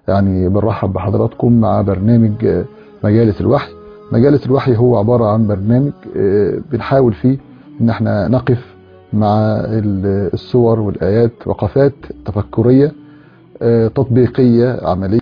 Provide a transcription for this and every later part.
يعني بنرحب بحضراتكم مع برنامج مجالس الوحي مجالس الوحي هو عبارة عن برنامج بنحاول فيه ان احنا نقف مع الصور والآيات وقفات تفكرية تطبيقية عملية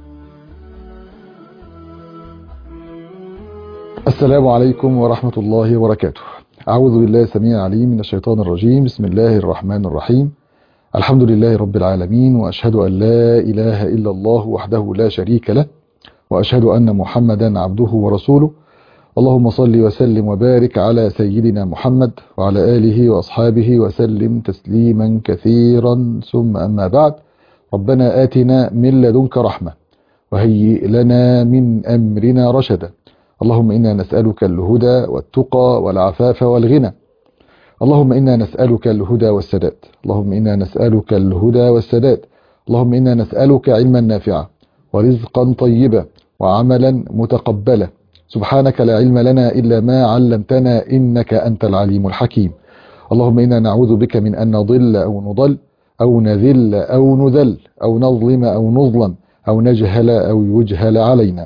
السلام عليكم ورحمة الله وبركاته أعوذ بالله السميع العليم من الشيطان الرجيم بسم الله الرحمن الرحيم الحمد لله رب العالمين وأشهد أن لا إله إلا الله وحده لا شريك له وأشهد أن محمدا عبده ورسوله اللهم صل وسلم وبارك على سيدنا محمد وعلى آله وأصحابه وسلم تسليما كثيرا ثم أما بعد ربنا آتنا من لدنك رحمة وهيئ لنا من أمرنا رشدا اللهم إنا نسألك الهدى والتقى والعفاف والغنى اللهم إنا نسألك الهدى والسداد اللهم إنا نسألك الهدى والسداد اللهم إنا نسألك علما نافعا ورزقا طيبا وعملا متقبلا سبحانك لا علم لنا إلا ما علمتنا إنك أنت العليم الحكيم اللهم إنا نعوذ بك من أن نضل أو نضل أو نذل أو نذل أو نظلم أو نظلم أو نجهل أو يجهل علينا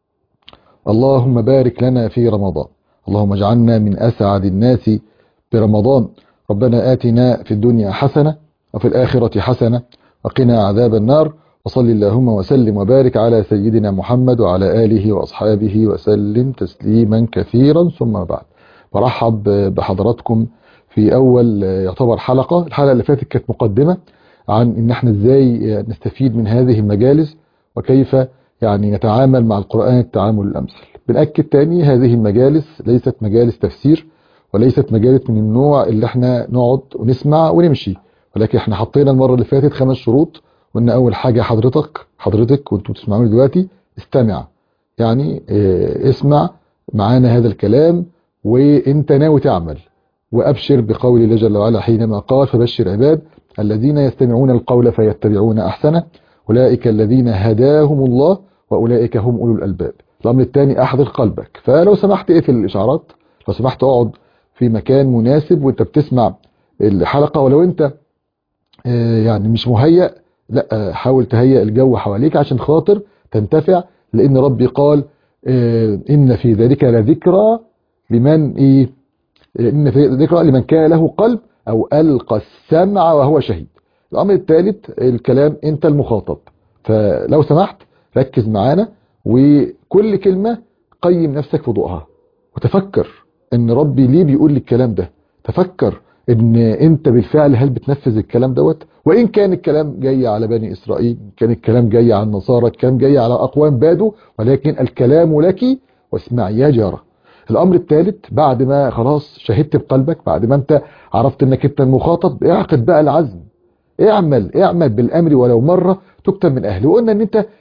اللهم بارك لنا في رمضان اللهم اجعلنا من أسعد الناس برمضان ربنا آتنا في الدنيا حسنة وفي الآخرة حسنة وقنا عذاب النار وصل اللهم وسلم وبارك على سيدنا محمد وعلى آله وأصحابه وسلم تسليما كثيرا ثم بعد برحب بحضراتكم في أول يعتبر حلقة الحلقة اللي فاتت كانت مقدمة عن إن احنا ازاي نستفيد من هذه المجالس وكيف يعني نتعامل مع القرآن التعامل الأمثل بنأكد تاني هذه المجالس ليست مجالس تفسير وليست مجالس من النوع اللي احنا نقعد ونسمع ونمشي ولكن احنا حطينا المرة اللي فاتت خمس شروط وان اول حاجة حضرتك حضرتك وانتوا بتسمعوني دلوقتي استمع يعني اه اسمع معانا هذا الكلام وانت ناوي تعمل وابشر بقول الله جل وعلا حينما قال فبشر عباد الذين يستمعون القول فيتبعون احسنه اولئك الذين هداهم الله واولئك هم اولو الالباب الامر الثاني احضر قلبك فلو سمحت اقفل الاشعارات لو سمحت اقعد في مكان مناسب وانت بتسمع الحلقة ولو انت يعني مش مهيأ لا حاول تهيئ الجو حواليك عشان خاطر تنتفع لان ربي قال ان في ذلك لذكرى لمن ايه ان في ذكرى لمن كان له قلب او القى السمع وهو شهيد الامر الثالث الكلام انت المخاطب فلو سمحت ركز معانا وكل كلمة قيم نفسك في ضوءها وتفكر ان ربي ليه بيقول لي الكلام ده تفكر ان انت بالفعل هل بتنفذ الكلام دوت وان كان الكلام جاي على بني اسرائيل كان الكلام جاي على النصارى الكلام جاي على اقوام بادوا ولكن الكلام لك واسمعي يا جارة الامر الثالث بعد ما خلاص شهدت بقلبك بعد ما انت عرفت انك انت المخاطب اعقد بقى العزم اعمل اعمل بالامر ولو مرة تكتب من اهله وقلنا ان انت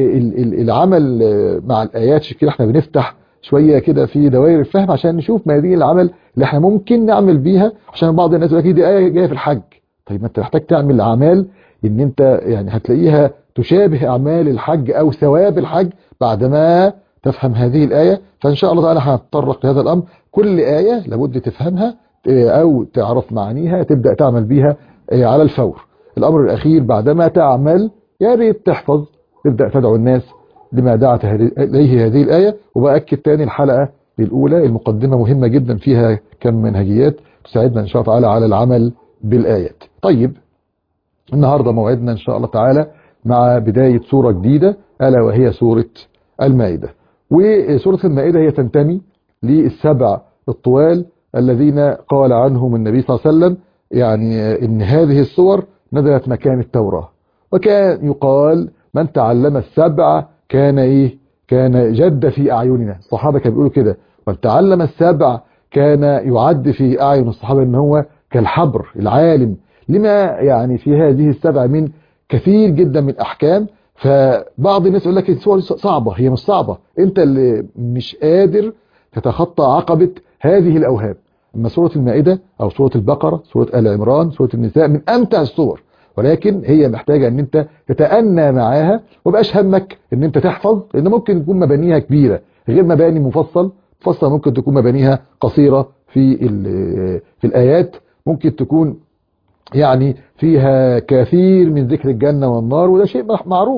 العمل مع الايات كده احنا بنفتح شوية كده في دوائر الفهم عشان نشوف ما هذه العمل اللي احنا ممكن نعمل بيها عشان بعض الناس يقول لك دي آية جاية في الحج طيب ما انت محتاج تعمل اعمال ان انت يعني هتلاقيها تشابه اعمال الحج او ثواب الحج بعدما تفهم هذه الآية فان شاء الله تعالى هنتطرق لهذا الامر كل آية لابد تفهمها او تعرف معانيها تبدأ تعمل بيها على الفور الامر الاخير بعدما تعمل يا ريت تحفظ تبدأ تدعو الناس لما دعت إليه هذه الآية وبأكد تاني الحلقة الأولى المقدمة مهمة جدا فيها كم منهجيات تساعدنا إن شاء الله تعالى على العمل بالآيات طيب النهاردة موعدنا إن شاء الله تعالى مع بداية سورة جديدة ألا وهي سورة المائدة وسورة المائدة هي تنتمي للسبع الطوال الذين قال عنهم النبي صلى الله عليه وسلم يعني إن هذه السور نزلت مكان التوراة وكان يقال من تعلم السبع كان ايه كان جد في اعيننا الصحابه كانوا بيقولوا كده من تعلم السبع كان يعد في اعين الصحابه ان هو كالحبر العالم لما يعني في هذه السبع من كثير جدا من احكام فبعض الناس يقول لك السور صعبه هي مش صعبه انت اللي مش قادر تتخطى عقبه هذه الاوهام اما سوره المائده او سوره البقره سوره ال عمران سوره النساء من امتع السور ولكن هي محتاجة ان انت تتأنى معاها وبقاش همك ان انت تحفظ لان ممكن تكون مبانيها كبيرة غير مباني مفصل مفصل ممكن تكون مبانيها قصيرة في في الآيات ممكن تكون يعني فيها كثير من ذكر الجنة والنار وده شيء معروف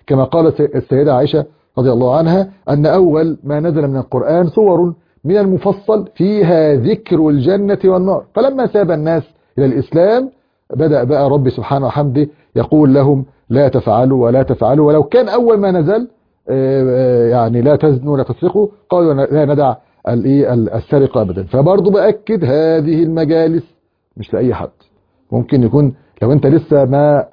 كما قالت السيدة عائشة رضي الله عنها أن أول ما نزل من القرآن صور من المفصل فيها ذكر الجنة والنار فلما ساب الناس إلى الإسلام بدأ بقى ربي سبحانه وحمده يقول لهم لا تفعلوا ولا تفعلوا ولو كان أول ما نزل يعني لا تزنوا ولا تسرقوا قالوا لا ندع السرقة أبدا فبرضه بأكد هذه المجالس مش لأي حد ممكن يكون لو أنت لسه ما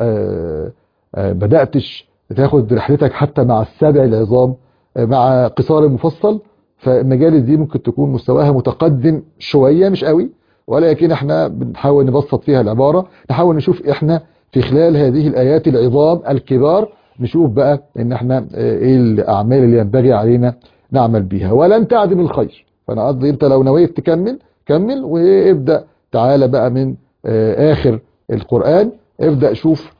بدأتش تاخد رحلتك حتى مع السابع العظام مع قصار المفصل فالمجالس دي ممكن تكون مستواها متقدم شوية مش قوي ولكن احنا بنحاول نبسط فيها العبارة نحاول نشوف احنا في خلال هذه الآيات العظام الكبار نشوف بقى ان احنا ايه الأعمال اللي ينبغي علينا نعمل بيها ولن تعدم الخير فانا قصدي انت لو نويت تكمل كمل وابدأ تعالى بقى من آخر القرآن ابدأ شوف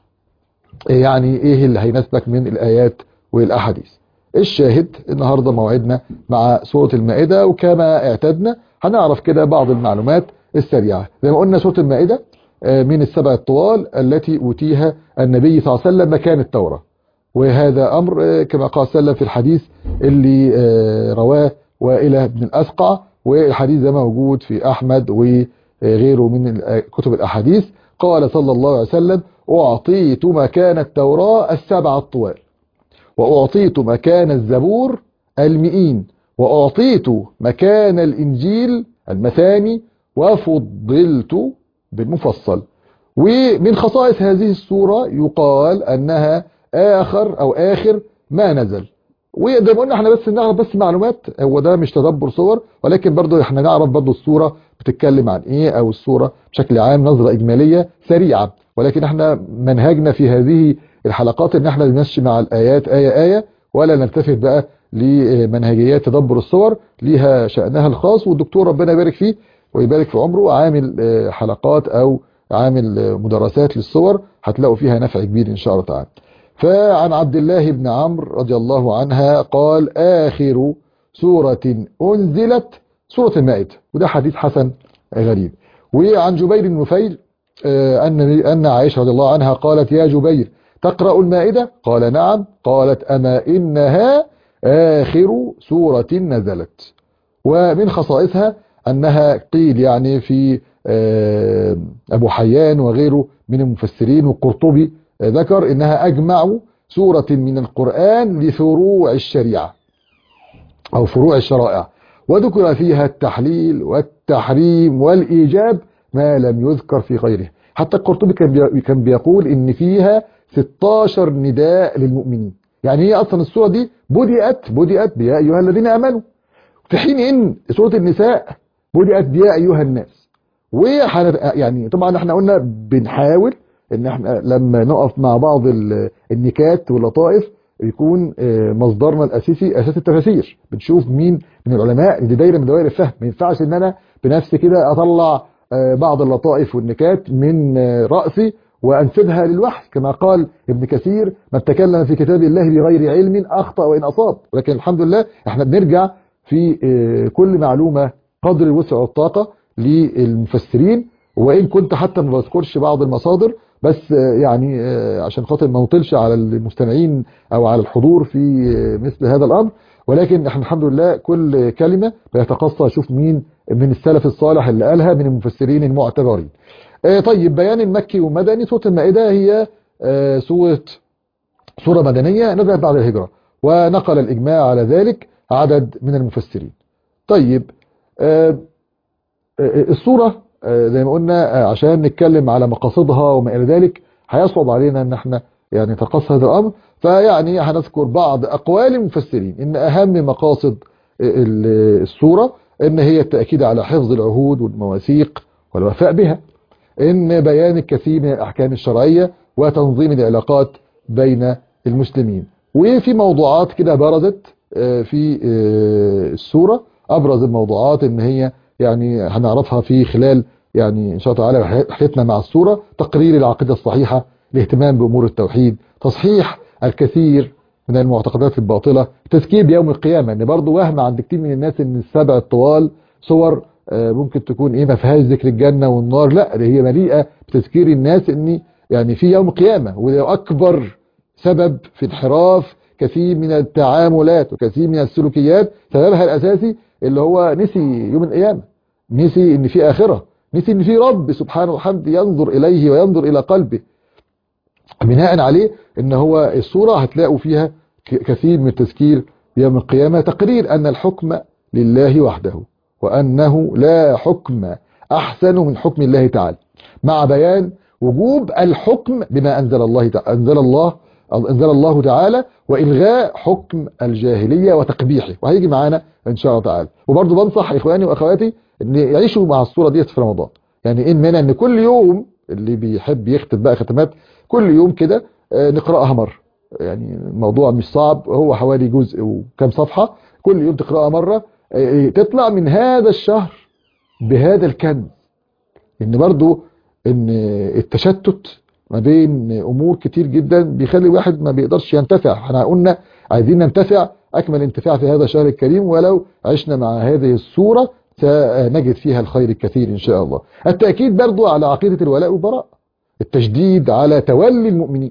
يعني ايه اللي هيناسبك من الآيات والأحاديث الشاهد النهاردة موعدنا مع سورة المائدة وكما اعتدنا هنعرف كده بعض المعلومات السريعة زي ما قلنا سورة المائدة من السبع الطوال التي أوتيها النبي صلى الله عليه وسلم مكان التوراة وهذا أمر كما قال صلى الله عليه وسلم في الحديث اللي رواه وإلى بن الأسقع والحديث ده موجود في أحمد وغيره من كتب الأحاديث قال صلى الله عليه وسلم أعطيت مكان التوراة السبع الطوال وأعطيت مكان الزبور المئين وأعطيت مكان الإنجيل المثاني وفضلت بالمفصل ومن خصائص هذه السورة يقال أنها آخر أو آخر ما نزل وزي ما قلنا احنا بس نعرف بس معلومات هو ده مش تدبر صور ولكن برضو احنا نعرف برضو الصورة بتتكلم عن ايه او الصورة بشكل عام نظرة اجمالية سريعة ولكن احنا منهجنا في هذه الحلقات ان احنا نمشي مع الايات آية آية ولا نلتفت بقى لمنهجيات تدبر الصور ليها شأنها الخاص والدكتور ربنا يبارك فيه ويبارك في عمره عامل حلقات او عامل مدرسات للصور هتلاقوا فيها نفع كبير ان شاء الله تعالى فعن عبد الله بن عمرو رضي الله عنها قال آخر سورة أنزلت سورة المائدة وده حديث حسن غريب وعن جبير بن نفيل أن أن عائشة رضي الله عنها قالت يا جبير تقرأ المائدة قال نعم قالت أما إنها آخر سورة نزلت ومن خصائصها أنها قيل يعني في أبو حيان وغيره من المفسرين والقرطبي ذكر إنها أجمع سورة من القرآن لفروع الشريعة أو فروع الشرائع وذكر فيها التحليل والتحريم والإيجاب ما لم يذكر في غيره حتى القرطبي كان بيقول إن فيها 16 نداء للمؤمنين يعني هي أصلا السورة دي بدأت بدأت بيا أيها الذين آمنوا في حين إن سورة النساء بدأت بيا أيها الناس يعني طبعا احنا قلنا بنحاول ان احنا لما نقف مع بعض النكات واللطائف يكون مصدرنا الاساسي اساس التفاسير بنشوف مين من العلماء دي دايره من دوائر الفهم ما ينفعش ان انا بنفسي كده اطلع بعض اللطائف والنكات من راسي وانسبها للوحي كما قال ابن كثير من تكلم في كتاب الله بغير علم اخطا وان اصاب ولكن الحمد لله احنا بنرجع في كل معلومه قدر الوسع والطاقه للمفسرين وان كنت حتى ما بذكرش بعض المصادر بس يعني عشان خاطر ما نطلش على المستمعين او على الحضور في مثل هذا الامر ولكن احنا الحمد لله كل كلمة بيتقصى اشوف مين من السلف الصالح اللي قالها من المفسرين المعتبرين طيب بيان المكي والمدني سورة المائدة هي سورة سورة مدنية نزلت بعد الهجرة ونقل الإجماع على ذلك عدد من المفسرين طيب السورة زي ما قلنا عشان نتكلم على مقاصدها وما إلى ذلك هيصعب علينا ان احنا يعني نتقص هذا الأمر فيعني هنذكر بعض أقوال المفسرين ان أهم مقاصد السورة ان هي التأكيد على حفظ العهود والمواثيق والوفاء بها ان بيان الكثير من الأحكام الشرعية وتنظيم العلاقات بين المسلمين وفي موضوعات كده برزت في السورة أبرز الموضوعات ان هي يعني هنعرفها في خلال يعني إن شاء الله تعالى رحلتنا مع السورة تقرير العقيدة الصحيحة الاهتمام بأمور التوحيد تصحيح الكثير من المعتقدات الباطلة تذكير بيوم القيامة ان برضو وهم عند كتير من الناس ان السبع الطوال صور ممكن تكون ايه ما فيهاش ذكر الجنة والنار لا هي مليئة بتذكير الناس ان يعني في يوم قيامة وده اكبر سبب في انحراف كثير من التعاملات وكثير من السلوكيات سببها الأساسي اللي هو نسي يوم القيامة نسي ان في آخرة نسي ان في رب سبحانه وحمد ينظر إليه وينظر إلى قلبه بناء عليه ان هو الصورة هتلاقوا فيها كثير من التذكير يوم القيامة تقرير أن الحكم لله وحده وأنه لا حكم أحسن من حكم الله تعالى مع بيان وجوب الحكم بما أنزل الله أنزل الله أنزل الله تعالى وإلغاء حكم الجاهلية وتقبيحه وهيجي معانا إن شاء الله تعالى وبرضه بنصح إخواني وأخواتي أن يعيشوا مع الصورة دي في رمضان يعني إيه المانع أن كل يوم اللي بيحب يختم بقى ختمات كل يوم كده نقرأها مرة يعني الموضوع مش صعب هو حوالي جزء وكم صفحة كل يوم تقرأها مرة تطلع من هذا الشهر بهذا الكنز ان برضو ان التشتت ما بين امور كتير جدا بيخلي الواحد ما بيقدرش ينتفع احنا قلنا عايزين ننتفع اكمل انتفاع في هذا الشهر الكريم ولو عشنا مع هذه الصورة سنجد فيها الخير الكثير ان شاء الله التأكيد برضو على عقيدة الولاء والبراء التشديد على تولي المؤمنين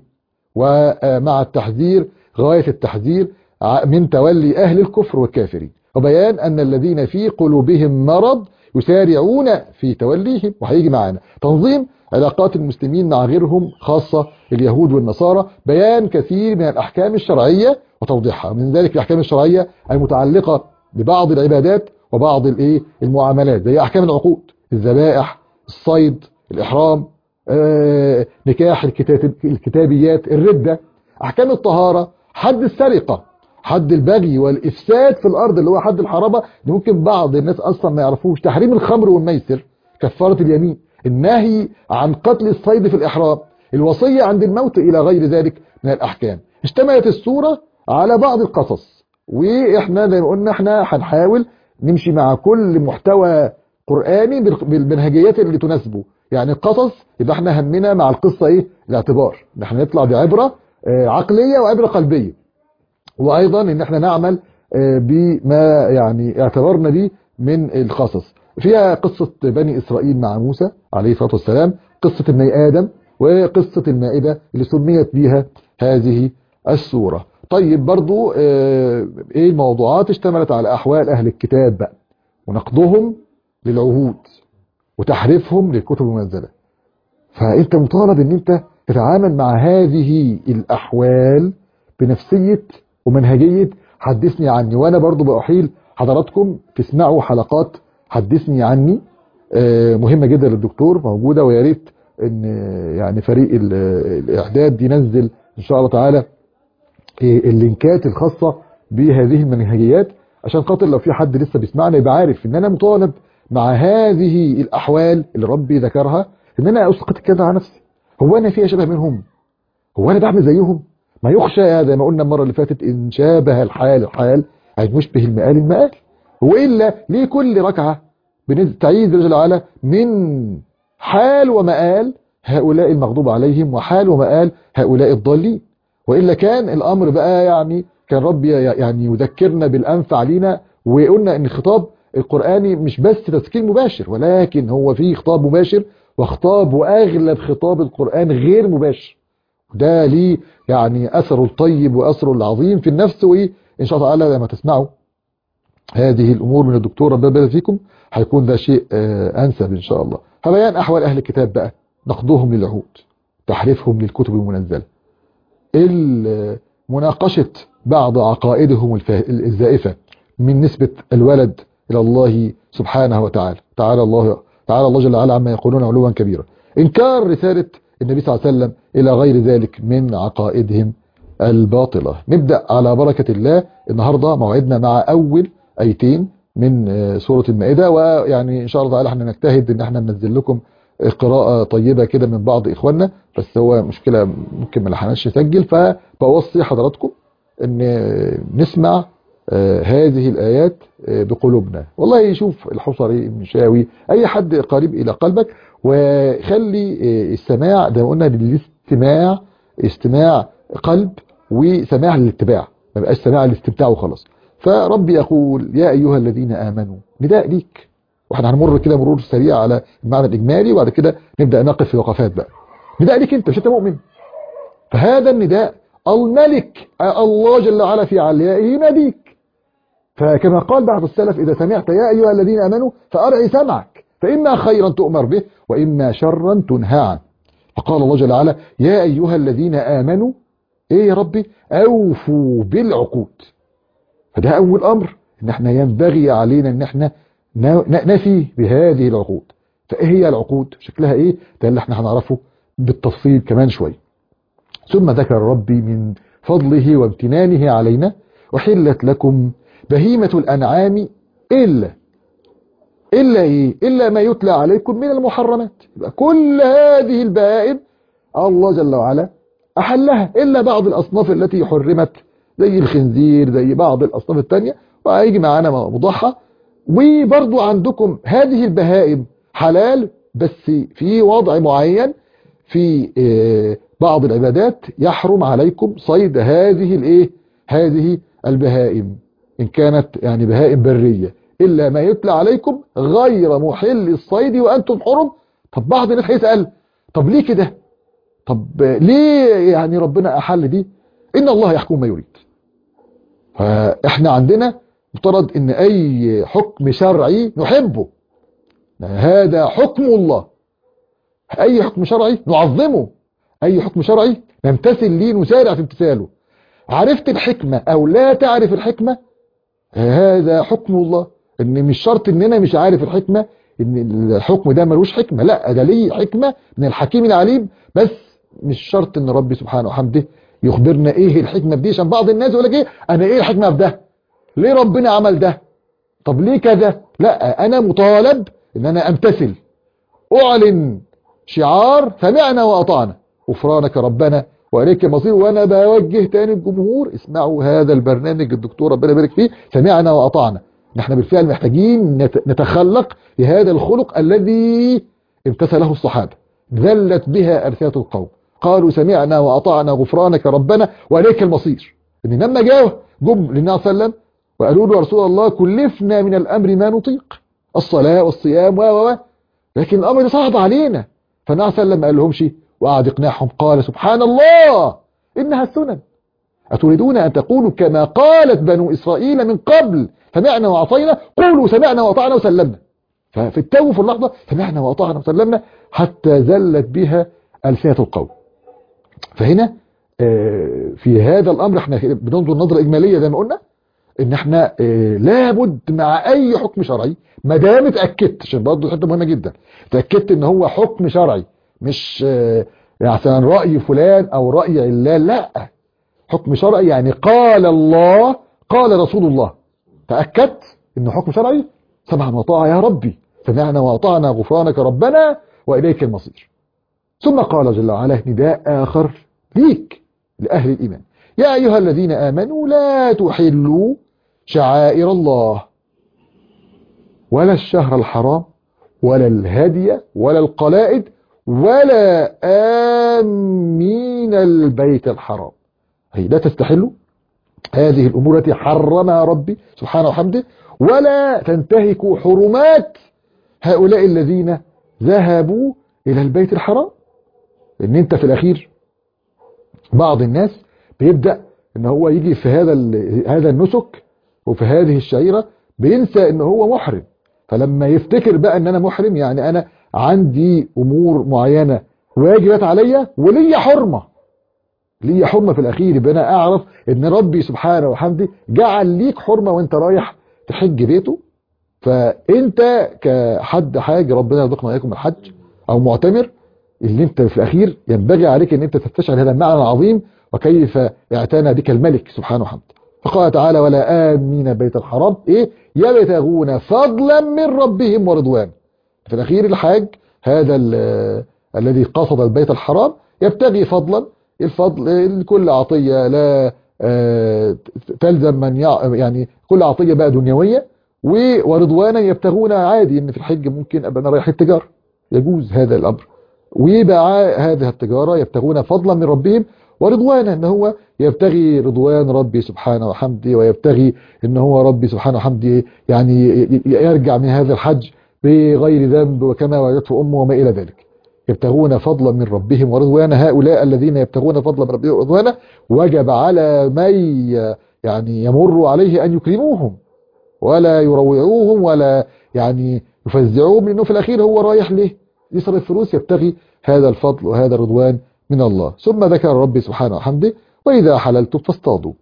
ومع التحذير غاية التحذير من تولي أهل الكفر والكافرين وبيان أن الذين في قلوبهم مرض يسارعون في توليهم وهيجي معانا تنظيم علاقات المسلمين مع غيرهم خاصة اليهود والنصارى بيان كثير من الأحكام الشرعية وتوضيحها من ذلك الأحكام الشرعية المتعلقة ببعض العبادات وبعض الايه المعاملات زي أحكام العقود الذبائح الصيد الإحرام آه، نكاح الكتاب الكتابيات الردة أحكام الطهارة حد السرقة حد البغي والإفساد في الأرض اللي هو حد الحرابة اللي ممكن بعض الناس أصلا ما يعرفوش تحريم الخمر والميسر كفارة اليمين النهي عن قتل الصيد في الإحرام الوصية عند الموت إلى غير ذلك من الأحكام اشتملت السورة على بعض القصص وإحنا زي ما قلنا إحنا هنحاول نمشي مع كل محتوى قرآني بالمنهجيات اللي تناسبه يعني القصص يبقى احنا همنا مع القصة ايه الاعتبار ان احنا نطلع بعبرة اه عقلية وعبرة قلبية وايضا ان احنا نعمل اه بما يعني اعتبرنا به من القصص فيها قصة بني اسرائيل مع موسى عليه الصلاة والسلام قصة ابني ادم وقصة المائدة اللي سميت بها هذه السورة طيب برضو اه ايه الموضوعات اشتملت على احوال اهل الكتاب بقى ونقضهم للعهود وتحريفهم للكتب المنزلة فانت مطالب ان انت تتعامل مع هذه الاحوال بنفسية ومنهجية حدثني عني وانا برضو بأحيل حضراتكم تسمعوا حلقات حدثني عني مهمة جدا للدكتور موجودة ويا ريت ان يعني فريق الاعداد ينزل ان شاء الله تعالى اللينكات الخاصة بهذه المنهجيات عشان خاطر لو في حد لسه بيسمعنا يبقى عارف ان انا مطالب مع هذه الأحوال اللي ربي ذكرها ان انا اسقط كده على نفسي هو انا فيها شبه منهم هو انا بعمل زيهم ما يخشى زي ما قلنا المرة اللي فاتت ان شابه الحال الحال أن يشبه المآل المآل وإلا ليه كل ركعة تعيد رجل على من حال ومآل هؤلاء المغضوب عليهم وحال ومآل هؤلاء الضالين وإلا كان الأمر بقى يعني كان ربي يعني يذكرنا بالأنفع لينا وقلنا ان الخطاب القرآني مش بس تذكير مباشر ولكن هو فيه خطاب مباشر وخطاب وأغلب خطاب القرآن غير مباشر ده ليه يعني أثره الطيب وأثره العظيم في النفس وإن شاء الله تعالى لما تسمعوا هذه الأمور من الدكتور ربنا يبارك فيكم هيكون ده شيء أنسب إن شاء الله فبيان أحوال أهل الكتاب بقى نقضهم للعهود تحريفهم للكتب المنزلة مناقشة بعض عقائدهم الزائفة من نسبة الولد إلى الله سبحانه وتعالى تعالى الله تعالى الله جل وعلا عما يقولون علوا كبيرا إنكار رسالة النبي صلى الله عليه وسلم إلى غير ذلك من عقائدهم الباطلة نبدأ على بركة الله النهاردة موعدنا مع أول أيتين من سورة المائدة ويعني إن شاء الله تعالى احنا نجتهد إن احنا ننزل لكم قراءة طيبة كده من بعض إخواننا بس هو مشكلة ممكن ما لحناش نسجل فبوصي حضراتكم إن نسمع هذه الآيات بقلوبنا والله يشوف الحصري المشاوي أي حد قريب إلى قلبك وخلي السماع ده قلنا للاستماع استماع قلب وسماع للاتباع ما بقاش سماع للاستمتاع وخلاص فربي يقول يا أيها الذين آمنوا نداء ليك واحنا هنمر كده مرور سريع على المعنى الإجمالي وبعد كده نبدأ نقف في وقفات بقى نداء ليك انت مش انت مؤمن فهذا النداء الملك الله جل وعلا في عليائه يناديك فكما قال بعض السلف إذا سمعت يا أيها الذين أمنوا فأرعي سمعك فإما خيرا تؤمر به وإما شرا تنهى عنه فقال الله جل وعلا يا أيها الذين آمنوا إيه يا ربي أوفوا بالعقود فده أول أمر إن احنا ينبغي علينا إن احنا نفي بهذه العقود فإيه هي العقود شكلها إيه ده اللي احنا هنعرفه بالتفصيل كمان شوي ثم ذكر ربي من فضله وامتنانه علينا وحلت لكم بهيمة الأنعام إلا إلا إيه إلا ما يتلى عليكم من المحرمات يبقى كل هذه البهائم الله جل وعلا أحلها إلا بعض الأصناف التي حرمت زي الخنزير زي بعض الأصناف التانية وهيجي معانا مضحى وبرضو عندكم هذه البهائم حلال بس في وضع معين في بعض العبادات يحرم عليكم صيد هذه الايه هذه البهائم ان كانت يعني بهائم برية الا ما يتلى عليكم غير محل الصيد وانتم حرم طب بعض الناس هيسأل طب ليه كده طب ليه يعني ربنا احل دي ان الله يحكم ما يريد فاحنا عندنا مفترض ان اي حكم شرعي نحبه هذا حكم الله اي حكم شرعي نعظمه اي حكم شرعي نمتثل ليه نسارع في امتثاله عرفت الحكمة او لا تعرف الحكمة هذا حكم الله ان مش شرط ان انا مش عارف الحكمة ان الحكم ده ملوش حكمة لا ده ليه حكمة من الحكيم العليم بس مش شرط ان ربي سبحانه وحمده يخبرنا ايه الحكمة بدي عشان بعض الناس يقول لك ايه انا ايه الحكمة في ده ليه ربنا عمل ده طب ليه كذا لا انا مطالب ان انا امتثل اعلن شعار سمعنا واطعنا غفرانك ربنا واليك المصير وانا بوجه تاني الجمهور اسمعوا هذا البرنامج الدكتور ربنا يبارك فيه سمعنا واطعنا نحن بالفعل محتاجين نتخلق بهذا الخلق الذي امتثله الصحابه ذلت بها ارثات القوم قالوا سمعنا واطعنا غفرانك ربنا واليك المصير ان لما جاءوا جم للنبي صلى الله عليه وسلم وقالوا له يا رسول الله كلفنا من الامر ما نطيق الصلاه والصيام و و لكن الامر ده صعب علينا فالنبي صلى الله عليه وسلم ما قال لهمش وقعد يقنعهم قال سبحان الله إنها السنن أتريدون أن تقولوا كما قالت بنو إسرائيل من قبل سمعنا وأعطينا قولوا سمعنا وأطعنا وسلمنا ففي التو في اللحظة سمعنا وأطعنا وسلمنا حتى زلت بها ألسنة القوم فهنا في هذا الأمر احنا بننظر نظرة إجمالية زي ما قلنا ان احنا لابد مع اي حكم شرعي ما دام اتاكدت عشان برضه حته مهمه جدا اتاكدت ان هو حكم شرعي مش عشان رأي فلان او رأي علان لا حكم شرعي يعني قال الله قال رسول الله تأكدت انه حكم شرعي سمعا وطاعة يا ربي سمعنا وأطعنا غفرانك ربنا وإليك المصير ثم قال جل وعلا نداء آخر ليك لأهل الإيمان يا أيها الذين آمنوا لا تحلوا شعائر الله ولا الشهر الحرام ولا الهدي ولا القلائد ولا آمين البيت الحرام هي لا تستحلوا هذه الأمور التي حرمها ربي سبحانه وحمده ولا تنتهكوا حرمات هؤلاء الذين ذهبوا إلى البيت الحرام ان انت في الأخير بعض الناس بيبدأ ان هو يجي في هذا هذا النسك وفي هذه الشعيرة بينسى ان هو محرم فلما يفتكر بقى ان انا محرم يعني انا عندي امور معينة واجبات عليا وليا حرمة ليا حرمة في الاخير يبقى انا اعرف ان ربي سبحانه وحمده جعل ليك حرمة وانت رايح تحج بيته فانت كحد حاج ربنا يرزقنا اياكم الحج او معتمر اللي انت في الاخير ينبغي عليك ان انت تستشعر هذا المعنى العظيم وكيف اعتنى بك الملك سبحانه وحمده فقال تعالى ولا آمين بيت الحرام ايه يبتغون فضلا من ربهم ورضوان في الاخير الحاج هذا الذي قصد البيت الحرام يبتغي فضلا الفضل كل عطية لا تلزم من يعني كل عطية بقى دنيوية ورضوانا يبتغون عادي ان في الحج ممكن ابقى انا رايح التجارة يجوز هذا الامر ويبقى هذه التجارة يبتغون فضلا من ربهم ورضوانا ان هو يبتغي رضوان ربي سبحانه وحمده ويبتغي ان هو ربي سبحانه وحمده يعني يرجع من هذا الحج بغير ذنب وكما وجدته امه وما الى ذلك يبتغون فضلا من ربهم ورضوانا هؤلاء الذين يبتغون فضلا من ربهم ورضوانا وجب على من يعني يمر عليه أن يكرموهم ولا يروعوهم ولا يعني يفزعوهم لأنه في الأخير هو رايح ليه يصرف فلوس يبتغي هذا الفضل وهذا الرضوان من الله ثم ذكر ربي سبحانه وحمده وإذا حللتم فاصطادوا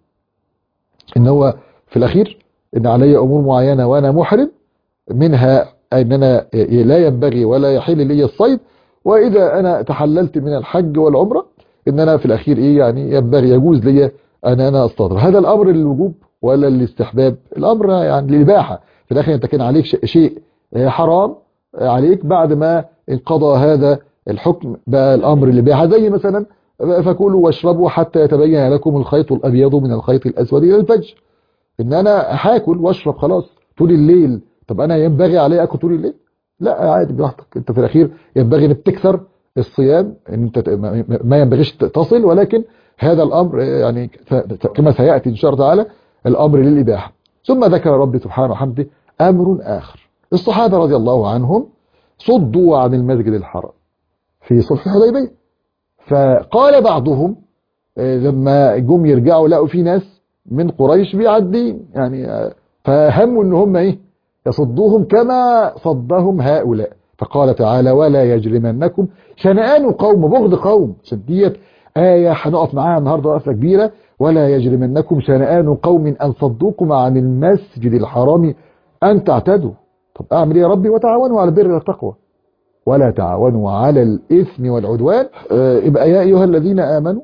إن هو في الأخير إن علي أمور معينة وأنا محرم منها أن أنا لا ينبغي ولا يحل لي الصيد وإذا أنا تحللت من الحج والعمرة إن أنا في الأخير إيه يعني ينبغي يجوز لي أن أنا أصطاد هذا الأمر للوجوب ولا الاستحباب الأمر يعني للإباحة في الأخير أنت كان عليك شيء حرام عليك بعد ما انقضى هذا الحكم بقى الأمر الإباحة زي مثلا فكلوا واشربوا حتى يتبين لكم الخيط الأبيض من الخيط الأسود إلى الفجر إن أنا هاكل واشرب خلاص طول الليل طب أنا ينبغي علي أكل طول الليل لا عادي براحتك أنت في الأخير ينبغي أنك تكثر الصيام إن أنت ما ينبغيش تصل ولكن هذا الأمر يعني كما سيأتي إن شاء الله تعالى الأمر للإباحة ثم ذكر ربي سبحانه وحمده أمر آخر الصحابة رضي الله عنهم صدوا عن المسجد الحرام في صلح الحديبية فقال بعضهم لما جم يرجعوا لقوا في ناس من قريش بيعدين يعني فهموا ان هم ايه يصدوهم كما صدهم هؤلاء فقال تعالى ولا يجرمنكم شنآن قوم بغض قوم عشان ديت آية هنقف معاها النهاردة وقفة كبيرة ولا يجرمنكم شنآن قوم أن صدوكم عن المسجد الحرام أن تعتدوا طب أعمل إيه يا ربي وتعاونوا على البر والتقوى ولا تعاونوا على الإثم والعدوان يبقى يا أيها الذين آمنوا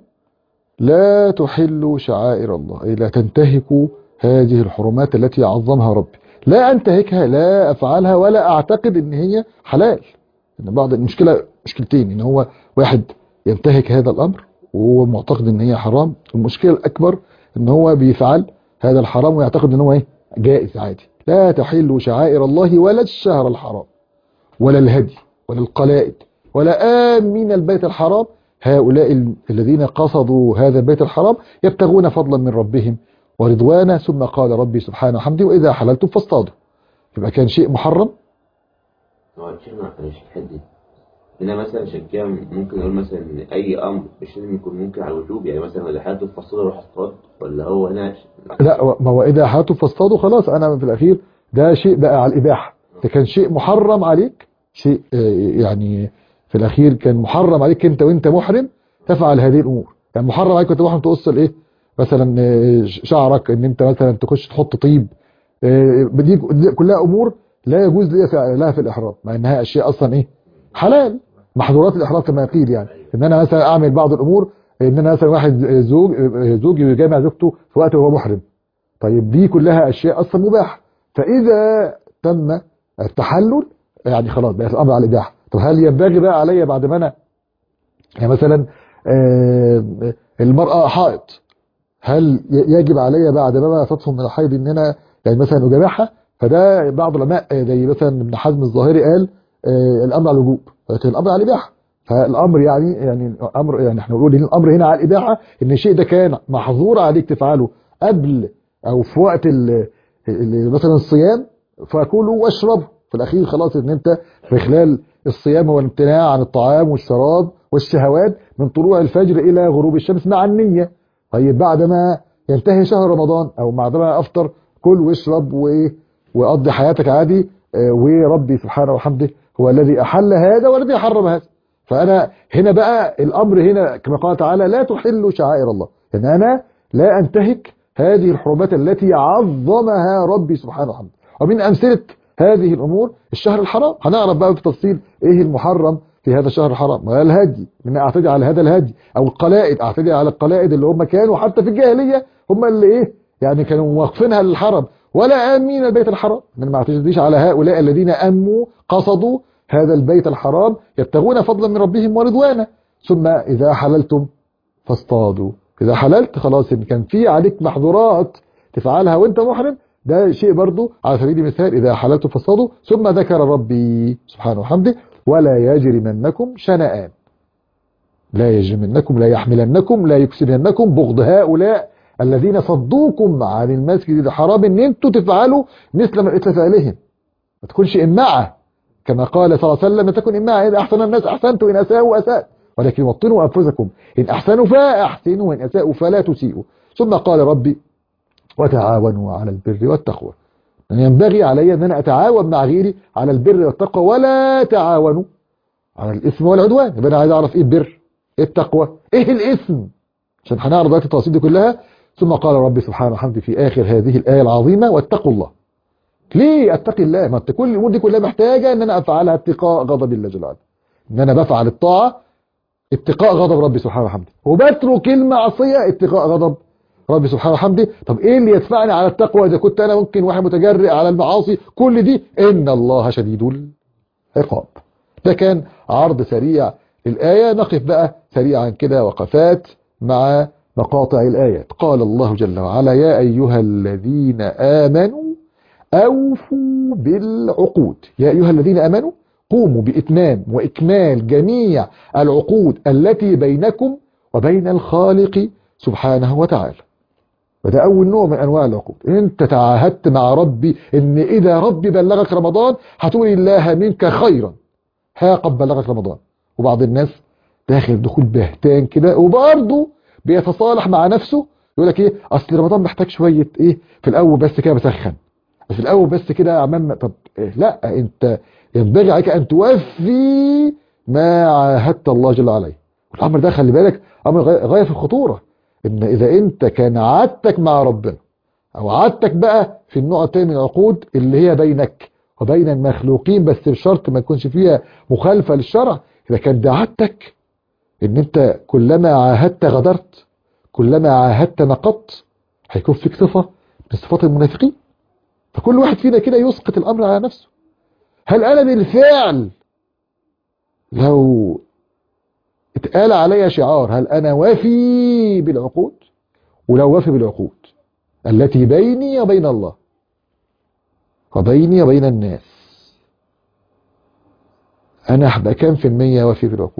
لا تحلوا شعائر الله أي لا تنتهكوا هذه الحرمات التي عظمها ربي لا أنتهكها لا أفعلها ولا أعتقد أن هي حلال إن بعض المشكلة مشكلتين إن هو واحد ينتهك هذا الأمر وهو معتقد أن هي حرام المشكلة الأكبر أن هو بيفعل هذا الحرام ويعتقد أن هو إيه جائز عادي لا تحلوا شعائر الله ولا الشهر الحرام ولا الهدي ولا القلائد ولا آمين البيت الحرام هؤلاء الذين قصدوا هذا البيت الحرام يبتغون فضلا من ربهم ورضوانا ثم قال ربي سبحانه وحمده وإذا حللتم فاصطادوا يبقى كان شيء محرم هو شيخنا مش تحدي هنا مثلا شكيا ممكن نقول مثلا ان اي امر مش لازم يكون ممكن على الوجوب يعني مثلا اذا حالته فصل اروح اصطاد ولا هو هنا لا ما هو اذا حالته فاصطادوا خلاص انا في الاخير ده شيء بقى على الاباحه ده كان شيء محرم عليك شيء يعني في الاخير كان محرم عليك انت وانت محرم تفعل هذه الامور يعني محرم عليك وانت محرم تقص الايه مثلا شعرك ان انت مثلا تخش تحط طيب دي كلها امور لا يجوز لها في الاحرام مع انها اشياء اصلا ايه حلال محظورات الاحرام كما قيل يعني ان انا مثلا اعمل بعض الامور ان انا مثلا واحد زوج زوج يجامع زوجته في وقت وهو محرم طيب دي كلها اشياء اصلا مباحه فاذا تم التحلل يعني خلاص بقى الامر على الاباحه طب هل ينبغي بقى عليا بعد ما انا يعني مثلا المراه حائط هل يجب عليا بعد ما تطفل من الحيض ان انا يعني مثلا اجامعها فده بعض العلماء زي مثلا ابن حزم الظاهري قال الامر على الوجوب لكن الامر على الاباحه فالامر يعني يعني امر يعني احنا بنقول ان الامر هنا على الاباحه ان الشيء ده كان محظور عليك تفعله قبل او في وقت ال مثلا الصيام فكلوا واشربوا في الاخير خلاص ان انت في خلال الصيام والامتناع عن الطعام والشراب والشهوات من طلوع الفجر الى غروب الشمس مع النيه طيب بعد ما ينتهي شهر رمضان او بعد ما افطر كل واشرب وايه وقضي حياتك عادي وربي سبحانه وحمده هو الذي أحل هذا والذي حرم هذا فأنا هنا بقى الأمر هنا كما قال تعالى لا تحل شعائر الله يعني أنا لا أنتهك هذه الحرمات التي عظمها ربي سبحانه وحمده ومن أمثلة هذه الأمور الشهر الحرام هنعرف بقى بتفصيل إيه المحرم في هذا الشهر الحرام الهدي من أعتدي على هذا الهدي أو القلائد أعتدي على القلائد اللي هم كانوا حتى في الجاهلية هم اللي إيه يعني كانوا واقفينها للحرم ولا آمين البيت الحرام من ما اعتديش على هؤلاء الذين أموا قصدوا هذا البيت الحرام يبتغون فضلا من ربهم ورضوانا ثم إذا حللتم فاصطادوا إذا حللت خلاص إن كان في عليك محظورات تفعلها وانت محرم ده شيء برضو على سبيل المثال إذا حللتم فاصطادوا ثم ذكر ربي سبحانه وحمده ولا يجرمنكم شنآن لا يجرمنكم لا يحملنكم لا يكسبنكم بغض هؤلاء الذين صدوكم عن المسجد الحرام ان انتوا تفعلوا مثل ما مثل فعلهم ما تكونش امعه كما قال صلى الله عليه وسلم تكن إما إن أحسن الناس أحسنت إن أساءوا أساء ولكن وطنوا أنفسكم إن أحسنوا فأحسنوا وإن أساءوا فلا تسيئوا ثم قال ربي وتعاونوا على البر والتقوى يعني ينبغي علي أن أنا أتعاون مع غيري على البر والتقوى ولا تعاونوا على الإثم والعدوان يبقى أنا عايز أعرف إيه البر إيه التقوى إيه الإثم عشان هنعرض دلوقتي التفاصيل دي كلها ثم قال ربي سبحانه وحمده في آخر هذه الآية العظيمة واتقوا الله ليه اتقي الله ما انت كل الامور دي كلها محتاجه ان انا افعلها اتقاء غضب الله جل وعلا ان انا بفعل الطاعه اتقاء غضب ربي سبحانه وحمده وبترك المعصيه اتقاء غضب ربي سبحانه وحمده طب ايه اللي يدفعني على التقوى اذا كنت انا ممكن واحد متجرئ على المعاصي كل دي ان الله شديد العقاب ده كان عرض سريع للايه نقف بقى سريعا كده وقفات مع مقاطع الايات قال الله جل وعلا يا ايها الذين امنوا أوفوا بالعقود يا أيها الذين أمنوا قوموا بإتمام وإكمال جميع العقود التي بينكم وبين الخالق سبحانه وتعالى وده أول نوع من أنواع العقود أنت تعاهدت مع ربي إن إذا ربي بلغك رمضان هتقول الله منك خيرا ها قد بلغك رمضان وبعض الناس داخل دخول بهتان كده وبرضه بيتصالح مع نفسه يقول لك ايه اصل رمضان محتاج شويه ايه في الاول بس كده بسخن في الاول بس كده عمام طب إيه لا انت ينبغي عليك ان توفي ما عاهدت الله جل وعلا الامر ده خلي بالك امر غايه في الخطوره ان اذا انت كان عادتك مع ربنا او عادتك بقى في النوع الثاني من العقود اللي هي بينك وبين المخلوقين بس بشرط ما يكونش فيها مخالفه للشرع اذا كان ده عادتك ان انت كلما عاهدت غدرت كلما عاهدت نقضت هيكون فيك صفه من صفات المنافقين فكل واحد فينا كده يسقط الأمر على نفسه هل أنا بالفعل لو اتقال علي شعار هل أنا وافي بالعقود ولو وافي بالعقود التي بيني وبين الله وبيني وبين الناس أنا هبقى كام في المية وافي بالعقود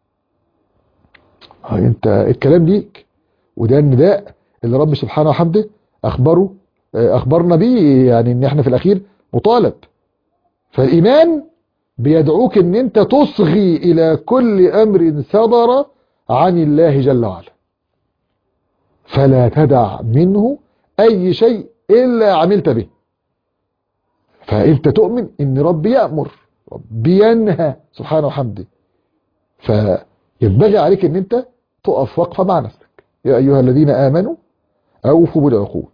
انت الكلام ليك وده النداء اللي رب سبحانه وحمده أخبره اخبرنا بيه يعني ان احنا في الاخير مطالب فالايمان بيدعوك ان انت تصغي الى كل امر صدر عن الله جل وعلا فلا تدع منه اي شيء الا عملت به فانت تؤمن ان ربي يأمر ربي ينهى سبحانه وحمده فينبغي عليك ان انت تقف وقفة مع نفسك يا ايها الذين امنوا اوفوا بالعقود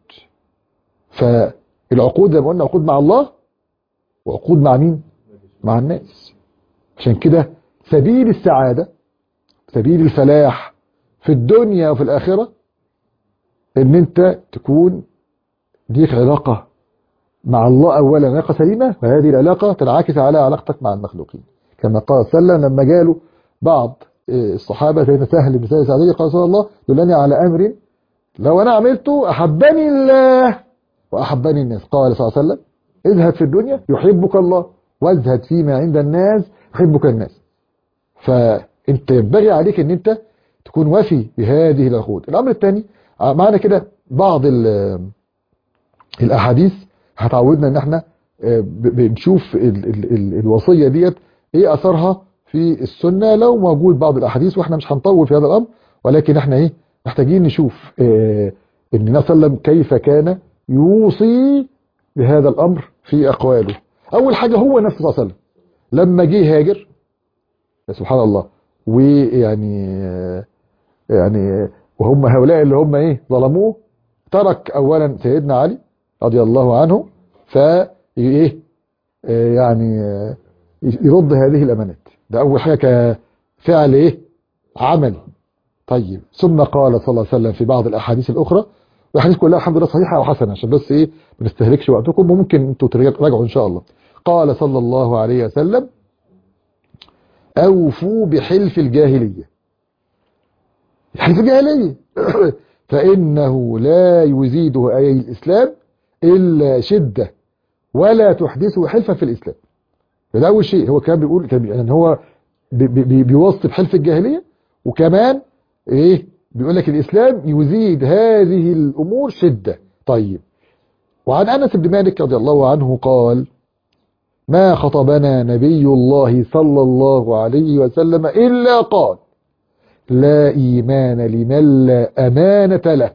فالعقود زي ما قلنا عقود مع الله وعقود مع مين مع الناس عشان كده سبيل السعادة سبيل الفلاح في الدنيا وفي الآخرة ان انت تكون ليك علاقة مع الله اولا علاقة سليمة وهذه العلاقة تنعكس على علاقتك مع المخلوقين كما قال صلى الله عليه وسلم لما جاله بعض الصحابة سيدنا سهل بن سهل سعدية قال صلى الله دلني على أمر لو أنا عملته أحبني الله وأحبني الناس قال صلى الله عليه وسلم اذهب في الدنيا يحبك الله وازهد فيما عند الناس يحبك الناس فانت ينبغي عليك ان انت تكون وفي بهذه العقود الامر الثاني معنا كده بعض الاحاديث هتعودنا ان احنا بنشوف ال ال ال الوصية ديت ايه اثرها في السنة لو موجود بعض الاحاديث واحنا مش هنطول في هذا الامر ولكن احنا ايه محتاجين نشوف اه ان النبي صلى الله عليه وسلم كيف كان يوصي بهذا الامر في اقواله اول حاجة هو نفسه صلى الله عليه وسلم لما جه هاجر سبحان الله ويعني يعني وهم هؤلاء اللي هم ايه ظلموه ترك اولا سيدنا علي رضي الله عنه ف ايه يعني يرد هذه الامانات ده اول حاجه كفعل ايه عمل طيب ثم قال صلى الله عليه وسلم في بعض الاحاديث الاخرى والاحاديث كلها الحمد لله صحيحه وحسنه عشان بس ايه ما نستهلكش وقتكم وممكن انتوا تراجعوا ان شاء الله قال صلى الله عليه وسلم اوفوا بحلف الجاهليه حلف الجاهليه فانه لا يزيده اي الاسلام الا شده ولا تحدثه حلفا في الاسلام فده اول شيء هو كان بيقول كان يعني هو بي بي بيوصف حلف الجاهليه وكمان ايه بيقول لك الاسلام يزيد هذه الامور شده طيب وعن انس بن مالك رضي الله عنه قال ما خطبنا نبي الله صلى الله عليه وسلم إلا قال لا إيمان لمن لا أمانة له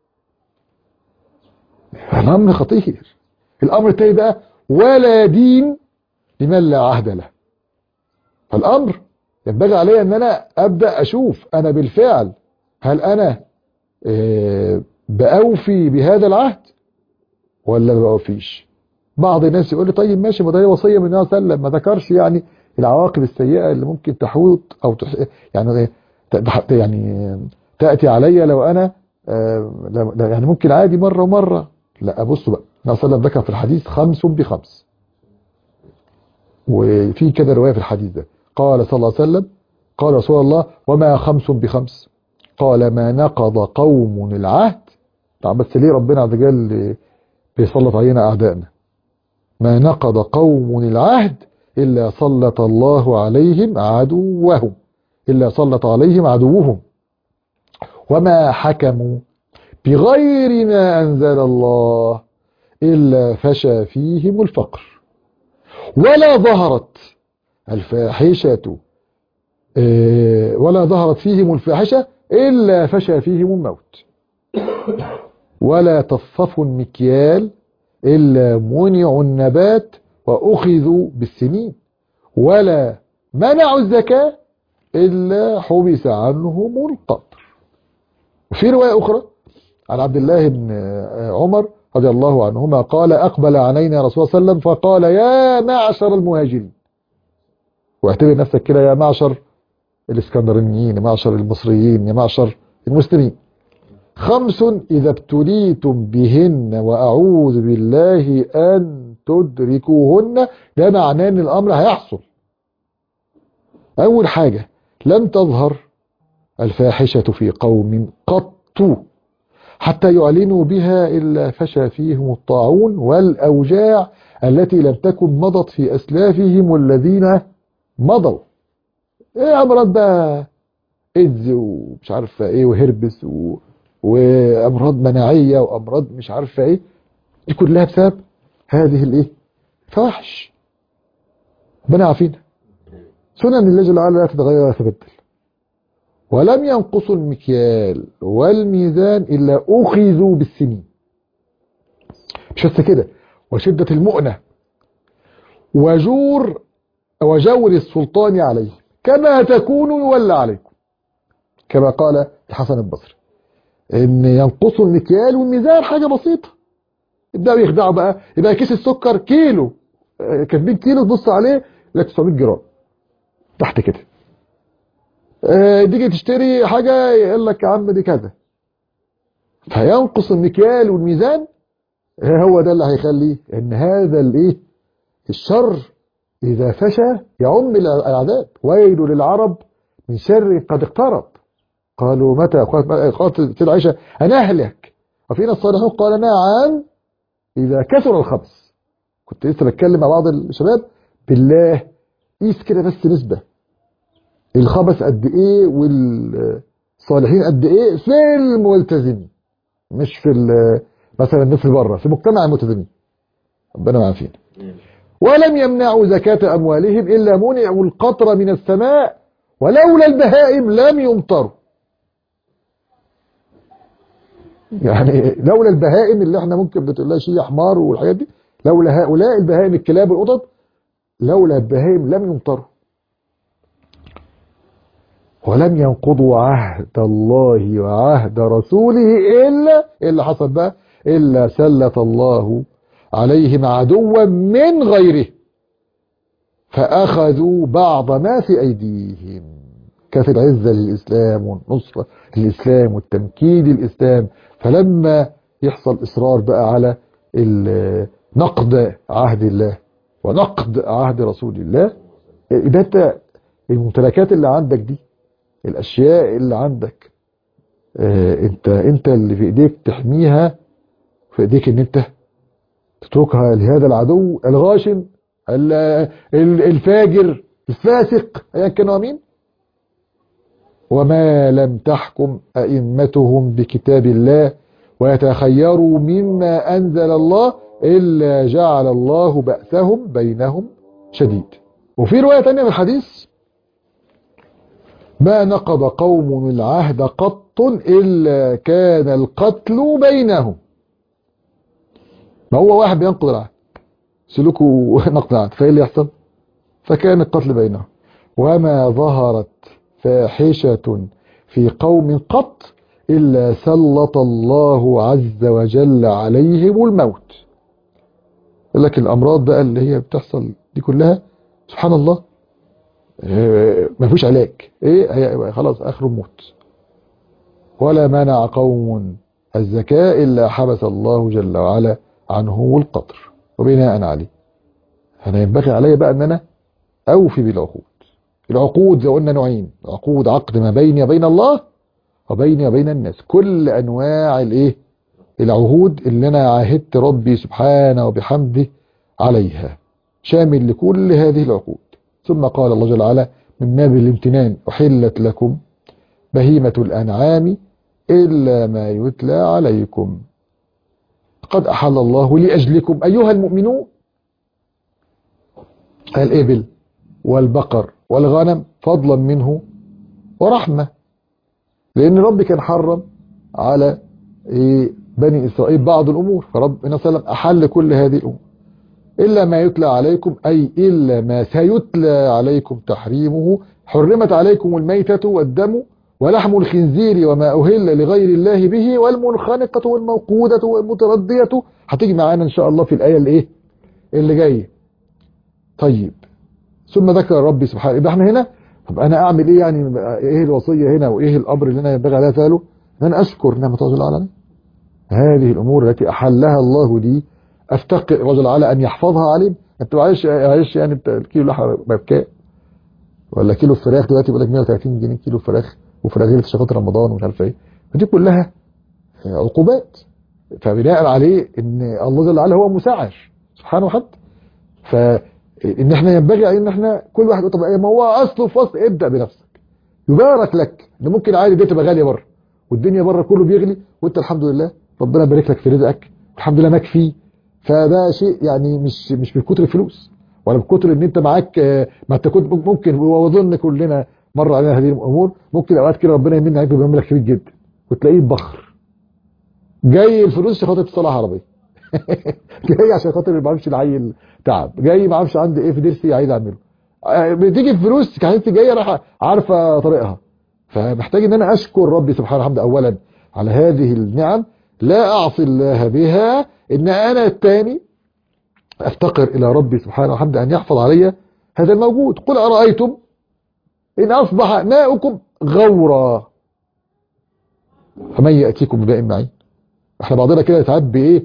الأمر خطير الأمر التاني بقى ولا دين لمن لا عهد له فالأمر ينبغي علي أن أنا أبدأ أشوف أنا بالفعل هل أنا آه، بأوفي بهذا العهد ولا ما بأوفيش بعض الناس يقول لي طيب ماشي ما ده هي وصية من النبي صلى الله عليه وسلم ما ذكرش يعني العواقب السيئة اللي ممكن تحوط أو تح... يعني إيه؟ ت- يعني تأتي علي لو أنا آه، لا- لا- يعني ممكن عادي مرة ومرة لا بصوا بقى النبي صلى الله عليه وسلم ذكر في الحديث خمس بخمس وفي كده رواية في الحديث ده قال صلى الله عليه وسلم قال رسول الله وما خمس بخمس قال ما نقض قوم العهد طب بس ليه ربنا عز وجل بيسلط علينا أعدائنا ما نقض قوم العهد إلا سلط الله عليهم عدوهم إلا سلط عليهم عدوهم وما حكموا بغير ما أنزل الله إلا فشى فيهم الفقر ولا ظهرت الفاحشة آه، ولا ظهرت فيهم الفاحشة إلا فشى فيهم الموت ولا تصفوا المكيال إلا منعوا النبات وأخذوا بالسنين ولا منعوا الزكاة إلا حبس عنهم القطر وفي رواية أخرى عن عبد الله بن عمر رضي الله عنهما قال أقبل علينا رسول الله صلى الله عليه وسلم فقال يا معشر المهاجرين واعتبر نفسك كده يا معشر الاسكندرانيين يا معشر المصريين يا معشر المسلمين خمس إذا ابتليتم بهن وأعوذ بالله أن تدركوهن ده معناه أن الأمر هيحصل أول حاجة لم تظهر الفاحشة في قوم قط حتى يعلنوا بها إلا فشى فيهم الطاعون والأوجاع التي لم تكن مضت في أسلافهم والذين مضوا ايه أمراض بقى إيدز ومش عارفة ايه وهربس و... وأمراض مناعية وأمراض مش عارفة ايه دي كلها بسبب هذه الايه فواحش ربنا عافينا سنن الله جل وعلا لا تتغير ولا تبدل ولم ينقصوا المكيال والميزان إلا أخذوا بالسنين مش بس كده وشدة المؤنة وجور وجور السلطان عليه كما تكون يولى عليكم كما قال الحسن البصري ان ينقصوا المكيال والميزان حاجة بسيطة يبدأوا يخدعوا بقى يبقى كيس السكر كيلو آه، كاتبين كيلو تبص عليه لك 900 جرام تحت كده آه، تيجي تشتري حاجة يقول لك يا عم دي كذا فينقص المكيال والميزان هو ده اللي هيخليه ان هذا الايه الشر اذا فشى يعم العذاب ويل للعرب من شر قد اقترب قالوا متى قالت قالت سيدة عائشة انا اهلك وفينا الصالحون قال نعم اذا كثر الخبث كنت لسه بتكلم مع بعض الشباب بالله قيس كده بس نسبة الخبث قد ايه والصالحين قد ايه في الملتزمين مش في ال- مثلا الناس اللي بره في مجتمع الملتزمين ربنا يعافينا ولم يمنعوا زكاة أموالهم إلا منعوا القطر من السماء ولولا البهائم لم يمطروا يعني لولا البهائم اللي احنا ممكن بتقول لها شيء حمار والحاجات دي لولا هؤلاء البهائم الكلاب والقطط لولا البهائم لم يمطروا ولم ينقضوا عهد الله وعهد رسوله إلا إيه اللي حصل بقى إلا سلط الله عليهم عدوا من غيره فأخذوا بعض ما في أيديهم كانت العزة للإسلام والنصرة للإسلام والتمكين للإسلام فلما يحصل إصرار بقى على ال- نقد عهد الله ونقد عهد رسول الله ده انت الممتلكات اللي عندك دي الأشياء اللي عندك آه، انت انت اللي في ايديك تحميها في ايديك ان انت تتركها لهذا العدو الغاشم ال- ال- الفاجر الفاسق ايا كان هو مين وما لم تحكم أئمتهم بكتاب الله ويتخيروا مما أنزل الله إلا جعل الله بأسهم بينهم شديد وفي رواية تانية من الحديث ما نقض قوم العهد قط إلا كان القتل بينهم ما هو واحد بينقض العهد سلوكه نقض العهد فايه اللي يحصل فكان القتل بينهم وما ظهرت فاحشة في قوم قط إلا سلط الله عز وجل عليهم الموت يقول لك الأمراض بقى اللي هي بتحصل دي كلها سبحان الله ما فيش علاج ايه هي خلاص اخره موت ولا منع قوم الزكاة إلا حبس الله جل وعلا عنهم القطر وبناء عليه أنا ينبغي علي بقى أن أنا أوفي بالعقود العقود زي قلنا نوعين عقود عقد ما بيني وبين الله وبيني وبين الناس كل أنواع الإيه العهود اللي أنا عاهدت ربي سبحانه وبحمده عليها شامل لكل هذه العقود ثم قال الله جل وعلا من باب الامتنان أحلت لكم بهيمة الأنعام إلا ما يتلى عليكم قد أحل الله لأجلكم أيها المؤمنون الإبل والبقر والغنم فضلا منه ورحمة لأن ربي كان حرم على بني إسرائيل بعض الأمور فربنا صلى الله عليه وسلم أحل كل هذه الأمور إلا ما يتلى عليكم أي إلا ما سيتلى عليكم تحريمه حرمت عليكم الميتة والدم ولحم الخنزير وما أهل لغير الله به والمنخنقة والموقودة والمتردية هتيجي معانا إن شاء الله في الآية اللي إيه اللي جاية طيب ثم ذكر ربي سبحانه يبقى احنا هنا طب أنا أعمل إيه يعني إيه الوصية هنا وإيه الأمر اللي أنا ينبغي عليها فعله أن أنا أشكر نعمة الله العالمين هذه الأمور التي أحلها الله لي أفتقر رجل على أن يحفظها عليم أنت عايش عايش يعني الكيلو لحمة بكام ولا كيلو فراخ دلوقتي بيقول لك 130 جنيه كيلو فراخ وفراخ شغلات رمضان ومش عارف ايه فدي كلها عقوبات فبناء عليه ان الله جل وعلا هو مساعر سبحانه حتى فان احنا ينبغي ان احنا كل واحد طب ما هو اصله فصل ابدا بنفسك يبارك لك ان ممكن عادي دي تبقى غاليه بره والدنيا بره كله بيغلي وانت الحمد لله ربنا يبارك لك في رزقك الحمد لله مكفي فده شيء يعني مش مش بكتر الفلوس ولا بكتر ان انت معاك ما انت كنت ممكن واظن كلنا مر علينا هذه الامور ممكن اوقات كده ربنا يمن عليك بمبلغ كبير جدا وتلاقيه بخر جاي الفلوس عشان خاطر تصلح عربيه جاي عشان خاطر ما اعرفش العيل تعب جاي ما اعرفش عندي ايه في ضرسي عايز اعمله بتيجي الفلوس كانت جايه رايحه عارفه طريقها فمحتاج ان انا اشكر ربي سبحانه وتعالى اولا على هذه النعم لا اعصي الله بها ان انا الثاني افتقر الى ربي سبحانه وتعالى ان يحفظ علي هذا الموجود قل ارايتم ان اصبح ماؤكم غورا فمن ياتيكم بماء معين احنا بعضنا كده ساعات بايه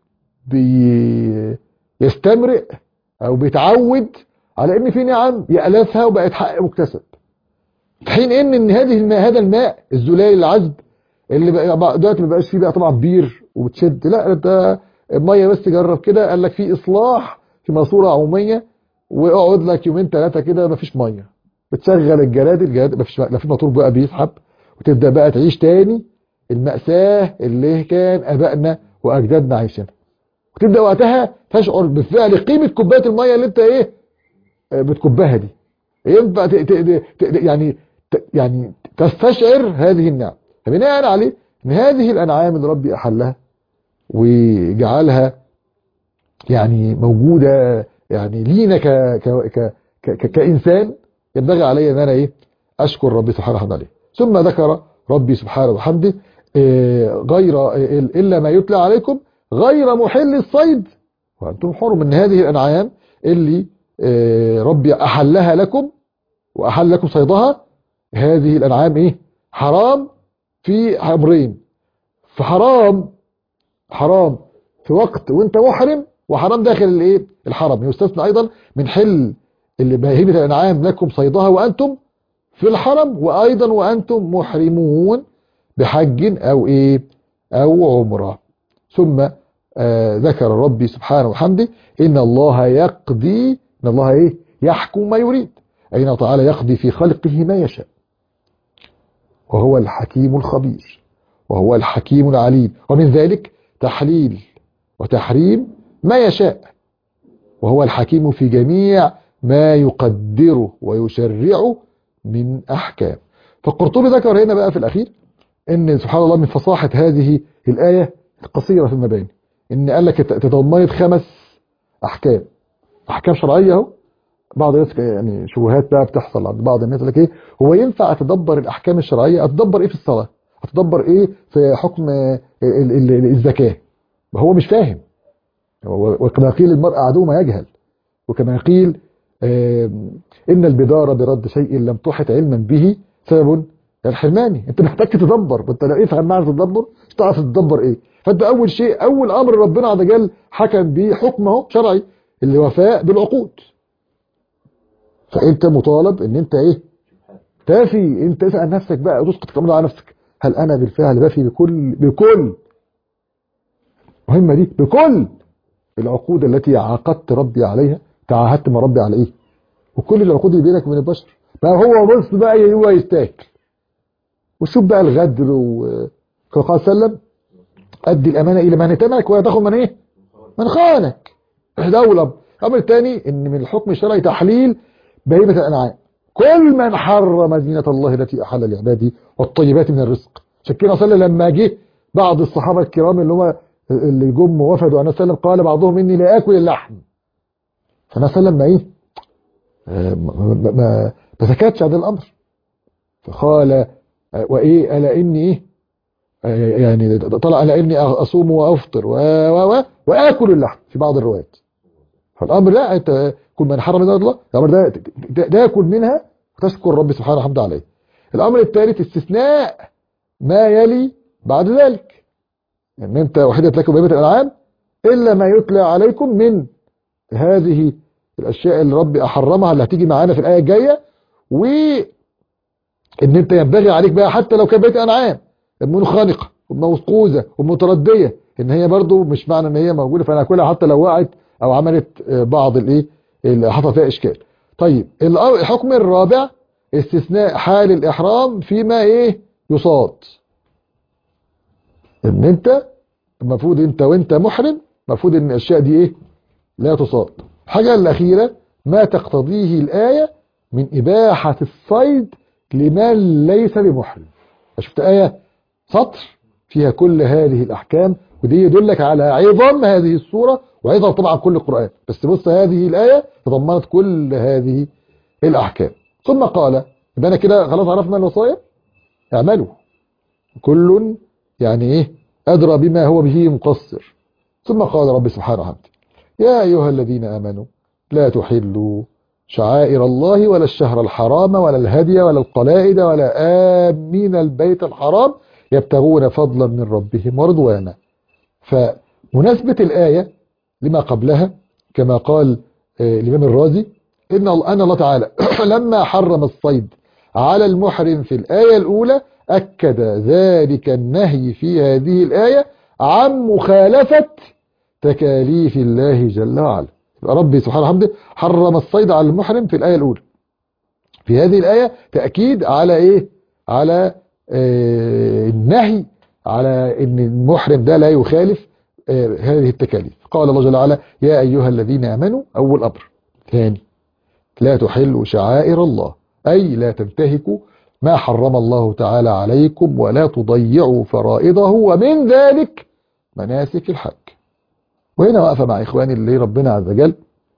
بيستمرئ او بيتعود على ان في نعم يألفها وبقت حق مكتسب في حين ان ان هذه الماء هذا الماء الزلال العذب اللي بقى دلوقتي ما بقاش فيه بقى طبعا بير وبتشد لا ده الميه بس جرب كده قال لك في اصلاح في ماسوره عموميه واقعد لك يومين ثلاثه كده ما فيش ميه بتشغل الجراد الجراد ما فيش لا في موتور بقى بيسحب وتبدا بقى تعيش تاني المأساة اللي كان ابائنا واجدادنا عايشينها وتبدا وقتها تشعر بفعل قيمه كوبايه الميه اللي انت ايه بتكبها دي ينفع ت... ت... ت... يعني ت... يعني تستشعر هذه النعم فبناء عليه ان هذه الانعام اللي ربي احلها وجعلها يعني موجودة يعني لينا ك ك ك ك كإنسان ينبغي علي ان انا ايه اشكر ربي سبحانه وتعالى عليه ثم ذكر ربي سبحانه وبحمده غير الا ما يتلى عليكم غير محل الصيد وانتم حرم من هذه الانعام اللي ربي احلها لكم واحل لكم صيدها هذه الانعام ايه حرام في امرين فحرام حرام في وقت وانت محرم وحرام داخل الايه الحرم يستثنى ايضا من حل اللي بهيمه الانعام لكم صيدها وانتم في الحرم وايضا وانتم محرمون بحج او ايه او عمره ثم آه ذكر ربي سبحانه وحمده ان الله يقضي ان الله ايه يحكم ما يريد اين تعالى يقضي في خلقه ما يشاء وهو الحكيم الخبير وهو الحكيم العليم ومن ذلك تحليل وتحريم ما يشاء وهو الحكيم في جميع ما يقدره ويشرعه من أحكام فالقرطبي ذكر هنا بقى في الأخير ان سبحان الله من فصاحة هذه الآية القصيرة في المباني ان قال لك تضمنت خمس أحكام أحكام شرعية اهو بعض الناس يعني شبهات بقى بتحصل عند بعض الناس لك ايه هو ينفع اتدبر الاحكام الشرعيه اتدبر ايه في الصلاه اتدبر ايه في حكم ال- ال- الزكاه ما هو مش فاهم هو- وكما قيل المرء عدو ما يجهل وكما قيل آم، ان البدار برد شيء لم تحط علما به سبب الحرماني انت محتاج تتدبر وانت لو ايه فهم معنى تتدبر مش تعرف تتدبر ايه فانت اول شيء اول امر ربنا عز وجل حكم به حكمه شرعي الوفاء بالعقود فانت مطالب ان انت ايه تافي انت اسال نفسك بقى وتسقط كمان على نفسك هل انا بالفعل بفي بكل بكل مهمه دي بكل العقود التي عاقدت ربي عليها تعاهدت مع ربي على ايه وكل العقود اللي بينك وبين البشر بقى هو بص بقى هو يستاهل وشوف بقى الغدر و كما قال صلى الله عليه وسلم ادي الامانه الى من ائتمنك ولا تاخذ من ايه من خانك ده اول امر الامر الثاني ان من الحكم الشرعي تحليل بهيمه الانعام كل من حرم زينه الله التي احل لعباده والطيبات من الرزق عشان كده صلى لما جه بعض الصحابه الكرام اللي هم اللي جم وفدوا عليه وسلم قال بعضهم اني لا اكل اللحم فالنبي صلى الله عليه وسلم ما ايه آه، ما ما- ما ما سكتش عن الامر فقال آه، وايه الا اني ايه آه، يعني طلع الا اني اصوم وافطر و و و واكل اللحم في بعض الروايات فالامر لا انت كل من حرم ذات الله الامر ده ده- تاكل منها وتشكر ربي سبحانه وحمد عليه الامر الثالث استثناء ما يلي بعد ذلك ان انت وحدت لكم بهيمه الانعام الا ما يتلى عليكم من هذه الاشياء اللي ربي احرمها اللي هتيجي معانا في الايه الجايه و ان انت ينبغي عليك بقى حتى لو كان بيت انعام منخنقه وموقوذه ومترديه ان هي برضو مش معنى ان هي موجوده فانا اكلها حتى لو وقعت او عملت آه، بعض الايه اللي حصل فيها اشكال طيب الأ- الحكم الرابع استثناء حال الاحرام فيما ايه يصاد ان انت المفروض انت وانت محرم المفروض ان الاشياء دي ايه لا تصاد الحاجه الاخيره ما تقتضيه الايه من اباحه الصيد لمن ليس بمحرم شفت ايه سطر فيها كل هذه الاحكام ودي يدلك على عظم هذه السوره وعظم طبعا كل القران بس بص هذه الايه تضمنت كل هذه الاحكام ثم قال يبقى انا كده خلاص عرفنا الوصايا اعملوا كل يعني ايه ادرى بما هو به مقصر ثم قال رب سبحانه وتعالى يا ايها الذين امنوا لا تحلوا شعائر الله ولا الشهر الحرام ولا الهدي ولا القلائد ولا آمين البيت الحرام يبتغون فضلا من ربهم ورضوانا فمناسبة الآية لما قبلها كما قال آه، الإمام الرازي إن الله- أن الله تعالى لما حرم الصيد على المحرم في الآية الأولى أكد ذلك النهي في هذه الآية عن مخالفة تكاليف الله جل وعلا يبقى ربي سبحانه وتعالى حرم الصيد على المحرم في الآية الأولى في هذه الآية تأكيد على إيه على آه النهي على أن المحرم ده لا يخالف آه هذه التكاليف قال الله جل وعلا يا أيها الذين آمنوا أول أمر ثاني لا تحلوا شعائر الله أي لا تنتهكوا ما حرم الله تعالى عليكم ولا تضيعوا فرائضه ومن ذلك مناسك الحج وهنا واقفة مع إخواني اللي ربنا عز وجل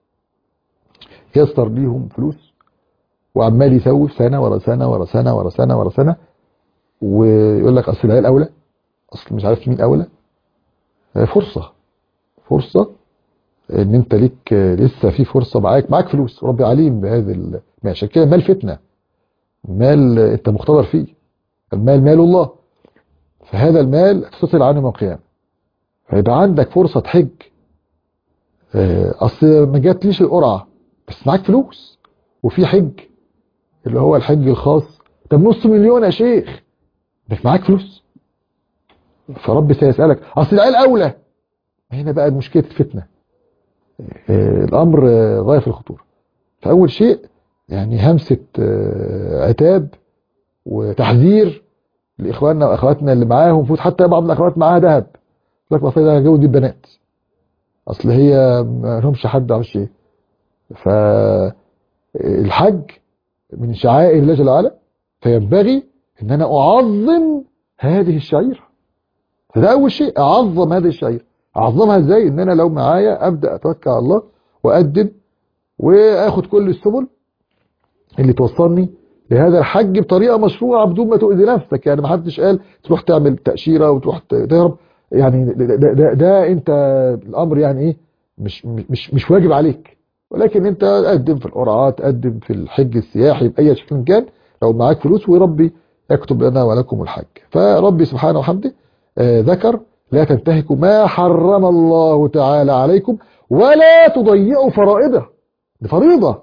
يسر ليهم فلوس وعمال يسوف سنة ورا سنة ورا سنة ورا سنة ورا سنة ويقول لك أصل العيال الأولى أصل مش عارف مين أولى هي فرصة فرصة ان انت ليك لسه في فرصة معاك معاك فلوس ربي عليم بهذا ال- عشان كده مال فتنة مال انت مختبر فيه المال مال الله فهذا المال تتصل عنه يوم القيامة فيبقى عندك فرصة تحج آه، اصل ما جاتليش القرعة بس معاك فلوس وفي حج اللي هو الحج الخاص طب نص مليون يا شيخ بس معاك فلوس فربي سيسألك اصل العيال اولى هنا بقى مشكلة الفتنة آه، الامر آه، غاية في الخطورة فاول شيء يعني همسة آه، عتاب وتحذير لاخواننا واخواتنا اللي معاهم المفروض حتى بعض الاخوات معاها ذهب يقول لك اصل ده جو دي البنات اصل هي ما لهمش حد عارفش ايه ف الحج من شعائر الله جل وعلا فينبغي ان انا اعظم هذه الشعيرة فده اول شيء اعظم هذه الشعيرة اعظمها ازاي ان انا لو معايا ابدا اتوكل على الله واقدم واخد كل السبل اللي توصلني لهذا الحج بطريقه مشروعه بدون ما تؤذي نفسك يعني ما حدش قال تروح تعمل تاشيره وتروح تهرب يعني ده, ده, ده, ده انت الامر يعني ايه مش مش مش واجب عليك ولكن انت قدم في القرعات قدم في الحج السياحي باي شكل كان لو معاك فلوس وربي يكتب لنا ولكم الحج فربي سبحانه وحمده آه ذكر لا تنتهكوا ما حرم الله تعالى عليكم ولا تضيعوا فرائضه دي فريضه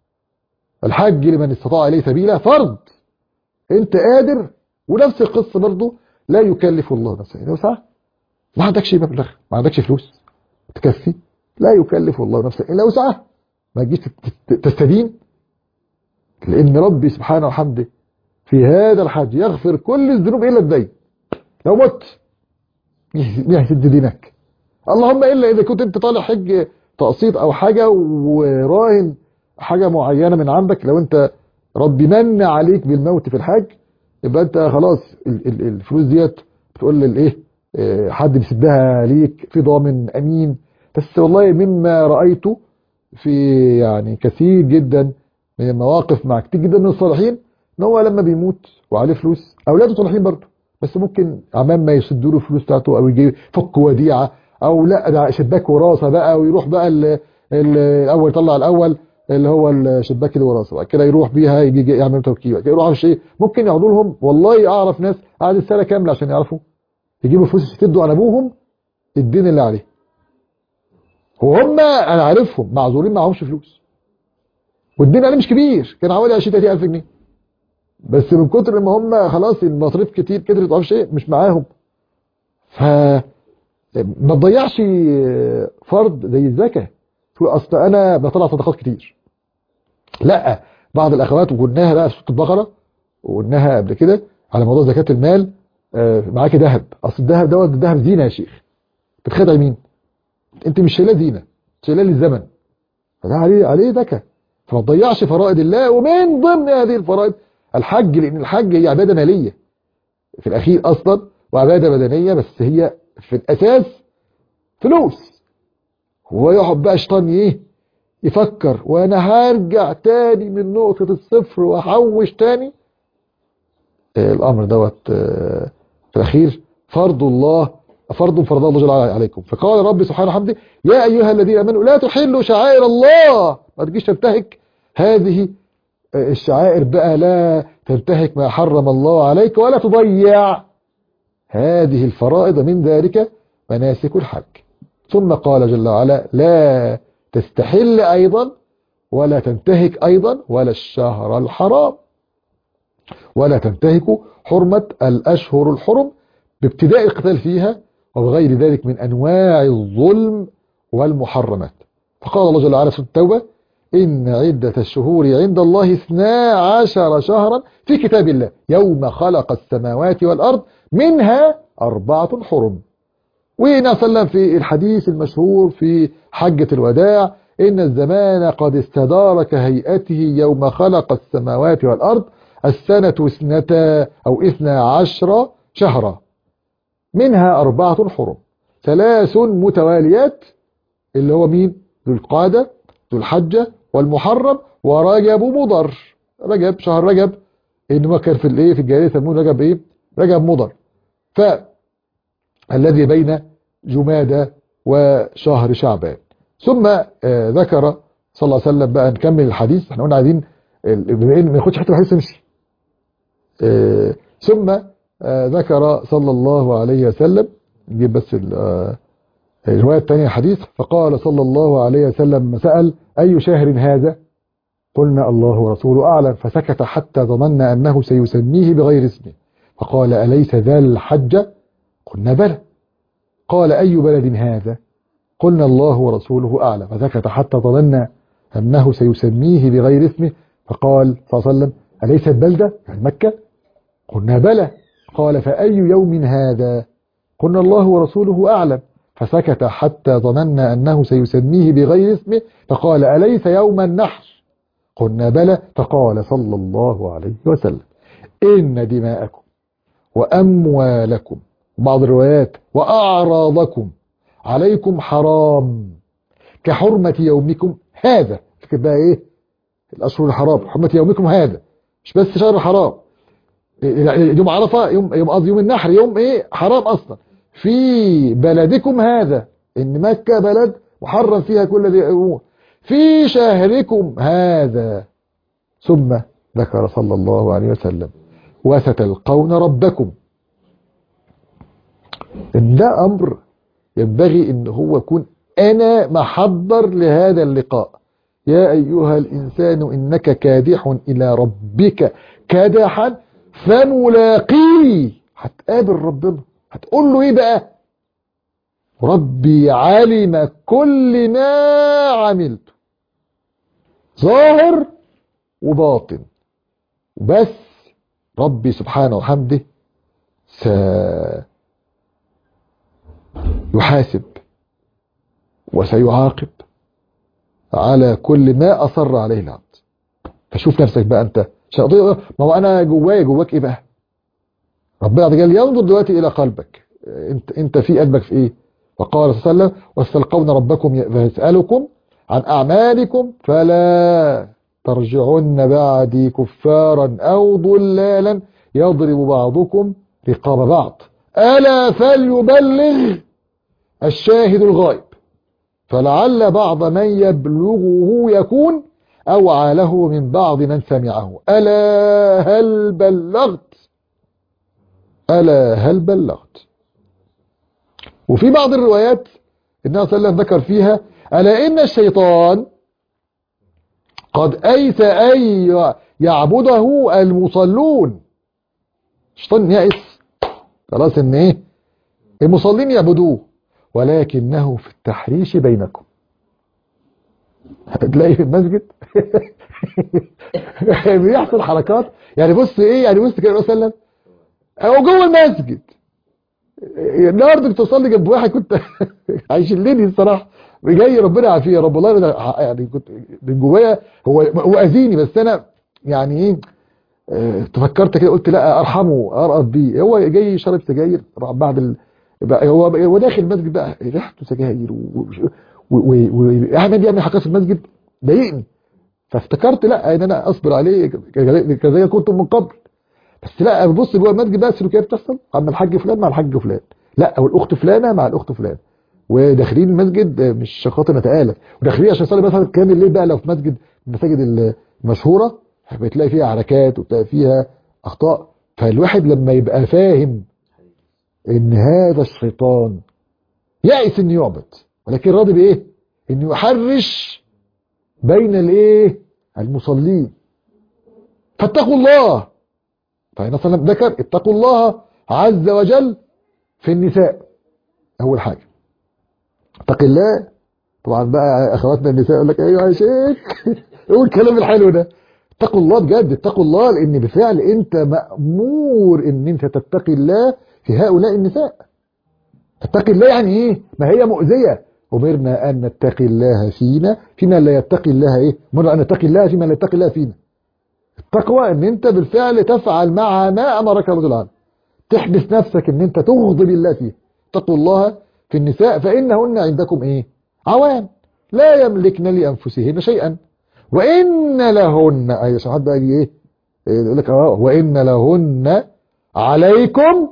الحج لمن استطاع اليه سبيلا فرض انت قادر ونفس القصه برضه لا يكلف الله نفسا الا وسعها ما عندكش مبلغ ما عندكش فلوس تكفي لا يكلف الله نفسا الا وسعها ما تجيش تستدين لان ربي سبحانه وحمده في هذا الحج يغفر كل الذنوب الا الدين لو مت يهسد دينك اللهم الا اذا كنت انت طالع حج تقسيط او حاجه وراهن حاجه معينه من عندك لو انت ربي من عليك بالموت في الحج يبقى انت خلاص الفلوس ديت بتقول للايه حد بيسدها ليك في ضامن امين بس والله مما رايته في يعني كثير جدا من المواقف مع كتير جدا من الصالحين ان هو لما بيموت وعليه فلوس اولاده صالحين برضه بس ممكن عمام ما يسدوا له الفلوس بتاعته او يجي فك وديعه او لا ده شباك وراثه بقى ويروح بقى ال الاول يطلع الاول اللي هو الشباك الوراثه بعد كده يروح بيها يجي يعمل توكيل بعد كده يروح على شيء ممكن يقعدوا لهم والله اعرف ناس قعدت سنه كامله عشان يعرفوا يجيبوا فلوس يسدوا على ابوهم الدين اللي عليه وهم انا عارفهم معذورين معهمش فلوس والدين عليه مش كبير كان حوالي 20 30000 جنيه بس من كتر ما هم خلاص المصاريف كتير كترت معرفش ايه مش معاهم ف ما تضيعش فرض زي الزكاه تقول اصل انا بطلع صدقات كتير لا بعض الاخوات وقلناها بقى في سوره البقره وقلناها قبل كده على موضوع زكاه المال معاكي ذهب اصل الذهب دوت الذهب زينه يا شيخ بتخدعي مين انت مش شايلاه زينه شايلاه للزمن فده عليه عليه زكاه فما تضيعش فرائض الله ومن ضمن هذه الفرائض الحج لان الحج هي عباده ماليه في الاخير اصلا وعباده بدنيه بس هي في الاساس فلوس هو يقعد بقى شيطان ايه يفكر وانا هرجع تاني من نقطة الصفر واحوش تاني آه الامر دوت آه في الاخير فرض الله فرض فرض الله جل وعلا عليكم فقال ربي سبحانه وحمده يا ايها الذين امنوا لا تحلوا شعائر الله ما تجيش تنتهك هذه آه الشعائر بقى لا تنتهك ما حرم الله عليك ولا تضيع هذه الفرائض من ذلك مناسك الحج ثم قال جل وعلا لا تستحل أيضا ولا تنتهك أيضا ولا الشهر الحرام ولا تنتهك حرمة الأشهر الحرم بابتداء القتال فيها وبغير ذلك من أنواع الظلم والمحرمات فقال الله جل وعلا في التوبة إن عدة الشهور عند الله اثنا عشر شهرا في كتاب الله يوم خلق السماوات والأرض منها أربعة حرم وإن وسلم في الحديث المشهور في حجة الوداع إن الزمان قد استدار كهيئته يوم خلق السماوات والأرض السنة اثنتا أو اثنا عشر شهرا منها أربعة حرم ثلاث متواليات اللي هو مين ذو القادة ذو الحجة والمحرم ورجب مضر رجب شهر رجب إنما كان في الايه في الجاهليه يسمونه رجب ايه رجب مضر فالذي بين جمادة وشهر شعبان ثم آه ذكر صلى الله عليه وسلم بقى نكمل الحديث احنا قلنا عايزين بما ان ما ياخدش حته الحديث نمشي آه ثم آه ذكر صلى الله عليه وسلم نجيب بس الروايه الثانيه الحديث فقال صلى الله عليه وسلم سأل أي شهر هذا قلنا الله ورسوله أعلم فسكت حتى ظننا أنه سيسميه بغير اسمه فقال أليس ذا الحج قلنا بلى قال أي بلد هذا قلنا الله ورسوله أعلم فسكت حتى ظننا أنه سيسميه بغير اسمه فقال صلى الله عليه وسلم أليست بلدة يعني مكة قلنا بلى قال فأي يوم هذا قلنا الله ورسوله أعلم فسكت حتى ظننا أنه سيسميه بغير اسمه فقال أليس يوم النحر قلنا بلى فقال صلى الله عليه وسلم إن دماءكم وأموالكم بعض الروايات وأعراضكم عليكم حرام كحرمة يومكم هذا فكر بقى إيه الأشهر الحرام حرمة يومكم هذا مش بس شهر حرام يوم عرفة يوم يوم قصدي يوم النحر يوم إيه حرام أصلا في بلدكم هذا إن مكة بلد محرم فيها كل ذي أمور في شهركم هذا ثم ذكر صلى الله عليه وسلم وستلقون ربكم إن ده أمر ينبغي إن هو يكون أنا محضر لهذا اللقاء يا أيها الإنسان إنك كادح إلى ربك كادحا فملاقيه هتقابل ربنا هتقول له إيه بقى ربي علم كل ما عملت ظاهر وباطن بس ربي سبحانه وحمده سيحاسب وسيعاقب على كل ما أصر عليه العبد فشوف نفسك بقى أنت ما هو أنا جوايا جواك إيه بقى ربنا عز وجل ينظر دلوقتي إلى قلبك أنت, انت في قلبك في إيه وقال صلى الله عليه وسلم واستلقون ربكم فيسألكم عن أعمالكم فلا ترجعن بعدي كفارا أو ضلالا يضرب بعضكم رقاب بعض ألا فليبلغ الشاهد الغائب فلعل بعض من يبلغه يكون أوعى له من بعض من سمعه ألا هل بلغت ألا هل بلغت وفي بعض الروايات النبي صلى الله عليه وسلم ذكر فيها ألا إن الشيطان قد أيس أن يعبده المصلون الشيطان يأس خلاص إن إيه المصلين يعبدوه ولكنه في التحريش بينكم هتلاقي في المسجد بيحصل حركات يعني بص ايه يعني بص كده صلى الله عليه وسلم هو جوه المسجد النهارده كنت اصلي جنب واحد كنت هيشلني الصراحه جاي ربنا يعافيه يا رب والله يعني كنت من جوايا هو هو اذيني بس انا يعني ايه اه تفكرت كده قلت لا ارحمه ارقب بيه هو جاي شرب سجاير بعد ال... بقى هو هو داخل المسجد بقى ريحته سجاير وقاعد بيعمل حاجات في المسجد ضايقني فافتكرت لا ان انا اصبر عليه كذلك كنت من قبل بس لا ببص جوه المسجد بقى السلوكيه بتحصل عم الحاج فلان مع الحاج فلان لا او الاخت فلانه مع الاخت فلان وداخلين المسجد مش خاطر نتآلف وداخلين عشان يصلي مثلا كام الليل بقى لو في مسجد من المساجد المشهوره بتلاقي فيها حركات وتلاقي فيها اخطاء فالواحد لما يبقى فاهم ان هذا الشيطان يائس انه يعبد ولكن راضي بايه انه يحرش بين الايه المصلين فاتقوا الله فهنا صلى الله ذكر اتقوا الله عز وجل في النساء اول حاجه اتق الله طبعا بقى اخواتنا النساء يقول لك ايوه يا شيخ قول الكلام الحلو ده اتقوا الله بجد اتقوا الله لان بالفعل انت مامور ان انت تتقي الله في هؤلاء النساء تتقي الله يعني ايه ما هي مؤذيه امرنا ان نتقي الله فينا فيما لا يتقي الله ايه امرنا ان نتقي الله فيما لا يتقي الله فينا التقوى ان انت بالفعل تفعل مع ما امرك الرجل عنه تحبس نفسك ان انت تغضب الله فيه اتقوا الله في النساء فانهن عندكم ايه عوام لا يملكن لانفسهن شيئا وان لهن اي عشان حد يجي ايه يقول لك اه وان لهن عليكم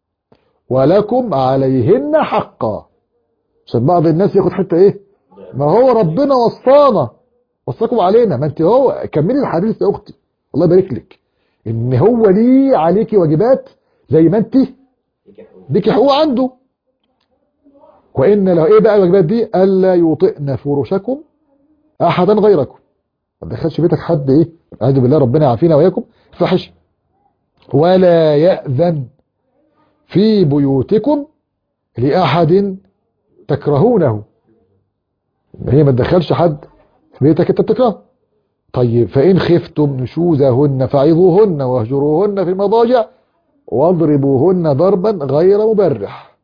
ولكم عليهن حقا عشان بعض الناس ياخد حته ايه ما هو ربنا وصانا وصاكم علينا ما انت هو كملي الحديث يا اختي الله يبارك لك ان هو ليه عليكي واجبات زي ما انت ليكي حقوق عنده وان لو ايه بقى الواجبات دي الا يطئن فرشكم احدا غيركم ما تدخلش بيتك حد ايه اعوذ بالله ربنا يعافينا واياكم فحش ولا ياذن في بيوتكم لاحد تكرهونه هي ما تدخلش حد في بيتك انت بتكرهه طيب فإن خفتم نشوزهن فعظوهن واهجروهن في المضاجع واضربوهن ضربا غير مبرح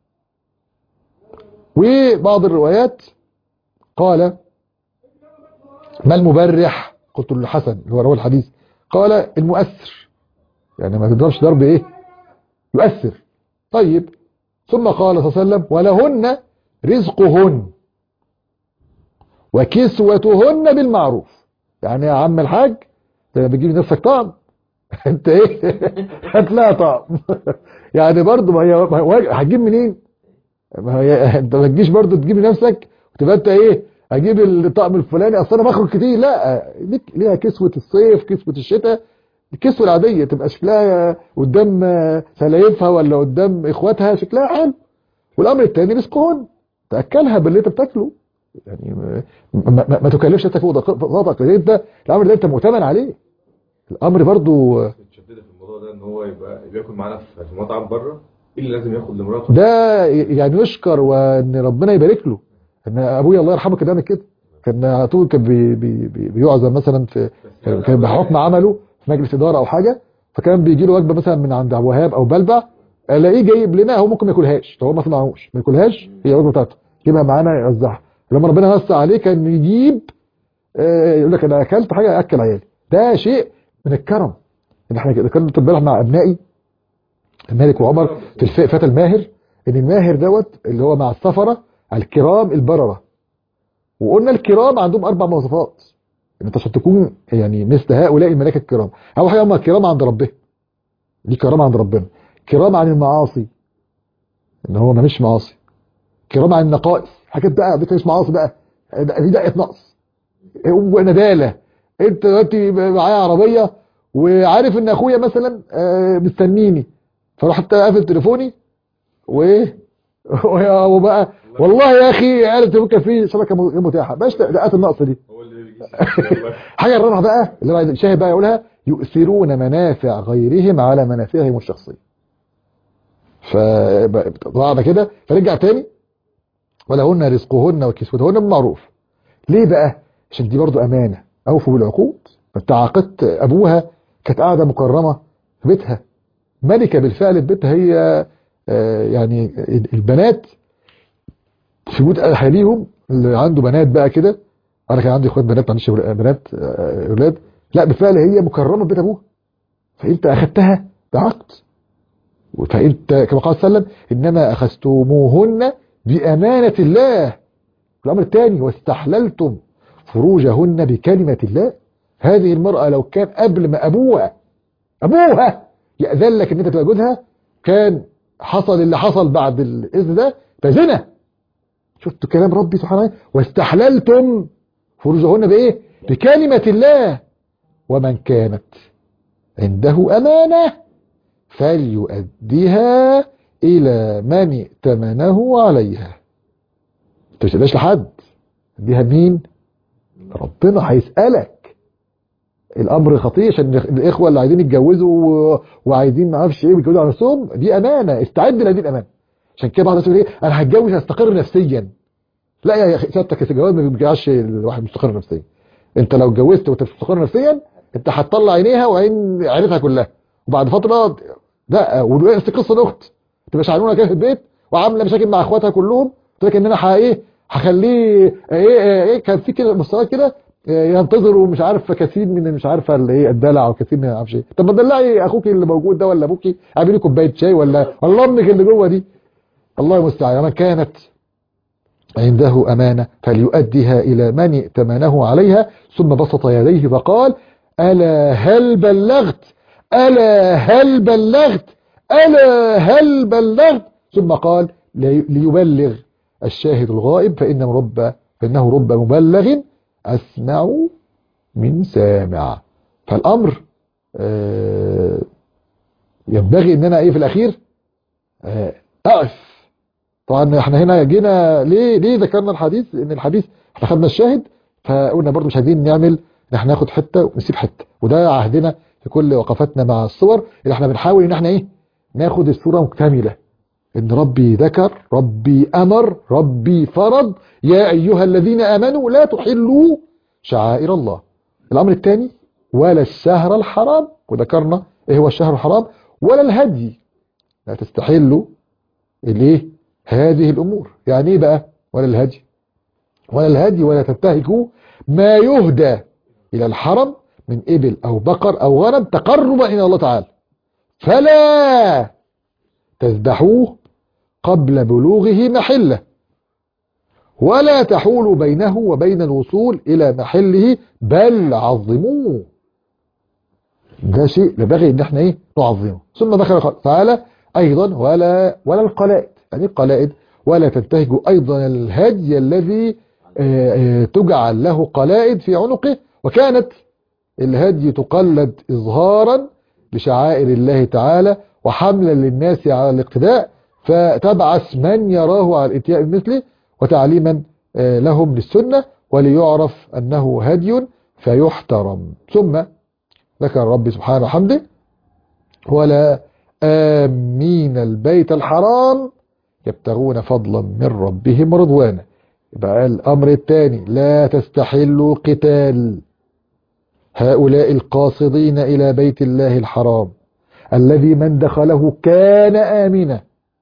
وبعض الروايات قال ما المبرح قلت له الحسن اللي هو رواه الحديث قال المؤثر يعني ما تضربش ضرب ايه يؤثر طيب ثم قال صلى الله عليه وسلم ولهن رزقهن وكسوتهن بالمعروف يعني يا عم الحاج انت بتجيب لنفسك طعم انت ايه هات لها طعم يعني برضه ما هي ما هو هتجيب منين ما هي انت ما تجيش برضه تجيب لنفسك وتبقى انت ايه اجيب الطقم الفلاني اصل انا بخرج كتير لا ليك ليها كسوه الصيف كسوه الشتاء الكسوه العاديه تبقى شكلها قدام سلايفها ولا قدام اخواتها شكلها حلو والامر الثاني رزقهن تاكلها باللي انت بتاكله يعني ما, ما, ما, ما تكلفش انت فوق ضغطك لان انت الامر ده انت مؤتمن عليه الامر برضو متشدده في الموضوع ده ان هو يبقى بياكل معانا في في مطعم بره ايه اللي لازم ياخد لمراته ده يعني يشكر وان ربنا يبارك له ان ابويا الله يرحمه كان بيعمل كده كان على طول كان بي بي بي بيعزم مثلا في كان كان بحكم عمله في مجلس اداره او حاجه فكان بيجي له وجبه مثلا من عند ابو وهاب او بلبع الاقيه جايب لنا هو ممكن ما ياكلهاش هو ما معهوش ما ياكلهاش هي الوجبه بتاعته يجيبها معانا يوزعها لما ربنا وسع عليه كان يجيب آه، يقول لك انا اكلت حاجه اكل عيالي ده شيء من الكرم ان احنا كنا امبارح مع ابنائي مالك وعمر في الف- فتى الماهر ان الماهر دوت اللي هو مع السفره الكرام البرره وقلنا الكرام عندهم اربع مواصفات ان انت عشان تكون يعني مثل هؤلاء الملائكه الكرام اول حاجه هم كرام عند ربهم دي كرامه عند ربنا كرام عن المعاصي ان هو ما مش معاصي كرام عن النقائص حاجات بقى بتعيش معاصي بقى ده- دي دقه نقص ونداله انت دلوقتي معايا عربيه وعارف ان اخويا مثلا آه، مستنيني فرحت قافل تليفوني وايه ويا- وبقى والله يا اخي عرفت ممكن في شبكه م- غير متاحه باش دقات النقص دي هو اللي بيجي حاجه الرابعه بقى اللي انا عايز شاهد بقى يقولها يؤثرون منافع غيرهم على منافعهم الشخصيه فطلعنا كده فرجع تاني ولهن رزقهن وكسوتهن بالمعروف ليه بقى عشان دي برضو امانه اوفوا بالعقود انت عاقدت ابوها كانت قاعده مكرمه في بيتها ملكه بالفعل في بيتها هي آه، يعني البنات في بيوت اهاليهم اللي عنده بنات بقى كده انا كان عندي اخوات بنات ما عنديش بنات آه، اولاد لا بالفعل هي مكرمه في بيت ابوها فانت اخذتها بعقد فانت كما قال صلى الله عليه وسلم انما اخذتموهن بامانه الله الامر الثاني واستحللتم فروجهن بكلمه الله هذه المراه لو كان قبل ما ابوها ابوها ياذن لك ان انت تبقى جوزها كان حصل اللي حصل بعد الاذن ده فزنا شفت كلام ربي سبحانه وتعالى واستحللتم فروجهن بايه بكلمه الله ومن كانت عنده امانه فليؤديها الى من ائتمنه عليها انت مش تديهاش لحد اديها مين ربنا هيسالك الامر خطير عشان الاخوه اللي عايزين يتجوزوا و- وعايزين ما اعرفش ايه ويتجوزوا على نفسهم دي امانه استعد لهذه الامانه عشان كده بعض الناس يقول ايه انا هتجوز هستقر نفسيا لا يا اخي سيادتك في الجواز ما بيرجعش الواحد مستقر نفسيا انت لو اتجوزت وانت مش مستقر نفسيا انت هتطلع عينيها وعين عيلتها كلها وبعد فتره لا ونفس قصه الاخت تبقى شعرونه كده في البيت وعامله مشاكل مع اخواتها كلهم قلت لك ان انا ح- ايه هخليه ايه ايه, إيه كان في كده مستويات كده إيه، ينتظروا مش عارف كثير من مش عارفه اللي ايه الدلع وكثير من ما اعرفش ايه طب ما تدلعي اخوك اللي موجود ده ولا ابوكي اعملي كوبايه شاي ولا ولا امك اللي جوه دي الله المستعان من كانت عنده أمانة فليؤديها إلى من ائتمنه عليها ثم بسط يديه فقال ألا هل بلغت ألا هل بلغت ألا هل بلغت ثم قال لي- ليبلغ الشاهد الغائب فإن رب فإنه رب مبلغ أسمع من سامع فالأمر آه، ينبغي ان انا ايه في الاخير آه، اقف طبعا احنا هنا جينا ليه ليه ذكرنا الحديث لان الحديث احنا خدنا الشاهد فقلنا برضو مش عايزين نعمل ان احنا ناخد حته ونسيب حته وده عهدنا في كل وقفاتنا مع الصور اللي احنا بنحاول ان احنا ايه ناخد الصوره مكتمله ان ربي ذكر ربي امر ربي فرض يا ايها الذين امنوا لا تحلوا شعائر الله الامر الثاني ولا الشهر الحرام وذكرنا ايه هو الشهر الحرام ولا الهدي لا تستحلوا الايه هذه الامور يعني ايه بقى ولا الهدي ولا الهدي ولا تنتهكوا ما يهدى إلى الحرم من إبل أو بقر أو غنم تقربا إلى الله تعالى فلا تذبحوه قبل بلوغه محله ولا تحول بينه وبين الوصول إلى محله بل عظموه ده شيء ينبغي ان احنا ايه نعظمه ثم دخل قال تعالى ايضا ولا ولا القلائد يعني إيه القلائد ولا تنتهجوا ايضا الهدي الذي آه، آه، تجعل له قلائد في عنقه وكانت الهدي تقلد اظهارا لشعائر الله تعالى وحملا للناس على الاقتداء فتبعث من يراه على الاتياء بمثله وتعليما آه، لهم للسنة وليعرف أنه هدي فيحترم ثم ذكر ربي سبحانه وحمده ولا آمين البيت الحرام يبتغون فضلا من ربهم رضوانا يبقى الأمر الثاني لا تستحلوا قتال هؤلاء القاصدين إلى بيت الله الحرام الذي من دخله كان آمنا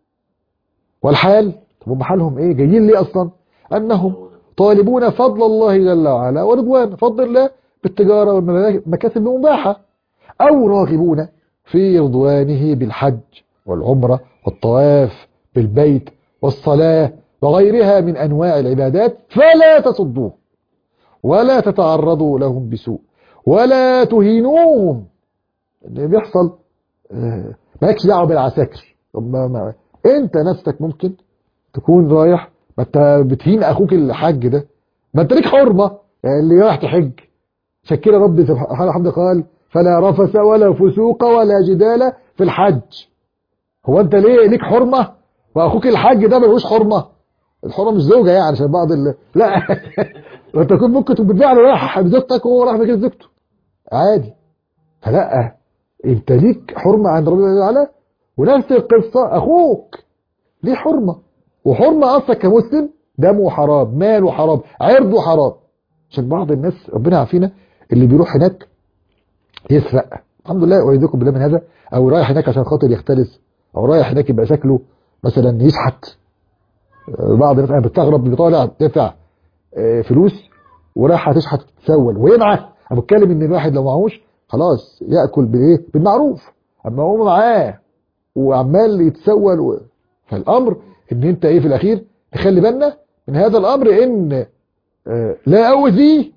والحال طب هم حالهم ايه جايين ليه اصلا انهم طالبون فضل الله جل وعلا ورضوان فضل الله بالتجارة والمكاسب المباحة او راغبون في رضوانه بالحج والعمرة والطواف بالبيت والصلاة وغيرها من انواع العبادات فلا تصدوه ولا تتعرضوا لهم بسوء ولا تهينوهم اللي بيحصل آه، مالكش دعوه بالعساكر طب ما- ما- انت نفسك ممكن تكون رايح ما انت بتهين اخوك الحج ده ما انت ليك حرمه يعني اللي رايح تحج عشان كده ربي سبحانه وحمده قال فلا رفث ولا فسوق ولا جدال في الحج هو انت ليه ليك حرمه واخوك الحج ده ملوش حرمه الحرمه مش زوجه يعني عشان بعض ال... لا انت كنت ممكن تكون بالفعل رايح بزوجتك وهو رايح بكده زوجته عادي فلا انت ليك حرمه عند ربنا جل وعلا ونفس القصه اخوك ليه حرمه وحرمه اصلا كمسلم دمه حرام ماله حرام عرضه حرام عشان بعض الناس ربنا يعافينا اللي بيروح هناك يسرق الحمد لله ويذكر بالله من هذا او رايح هناك عشان خاطر يختلس او رايح هناك يبقى شكله مثلا يشحت آه، بعض الناس انا بستغرب اللي طالع دافع آه، فلوس ورايح هتشحت تتسول ويبعت انا بتكلم ان الواحد لو معهوش خلاص ياكل بالايه بالمعروف اما هو معاه وعمال يتسول و... فالامر ان انت ايه في الاخير نخلي بالنا من هذا الامر ان آه، لا اؤذي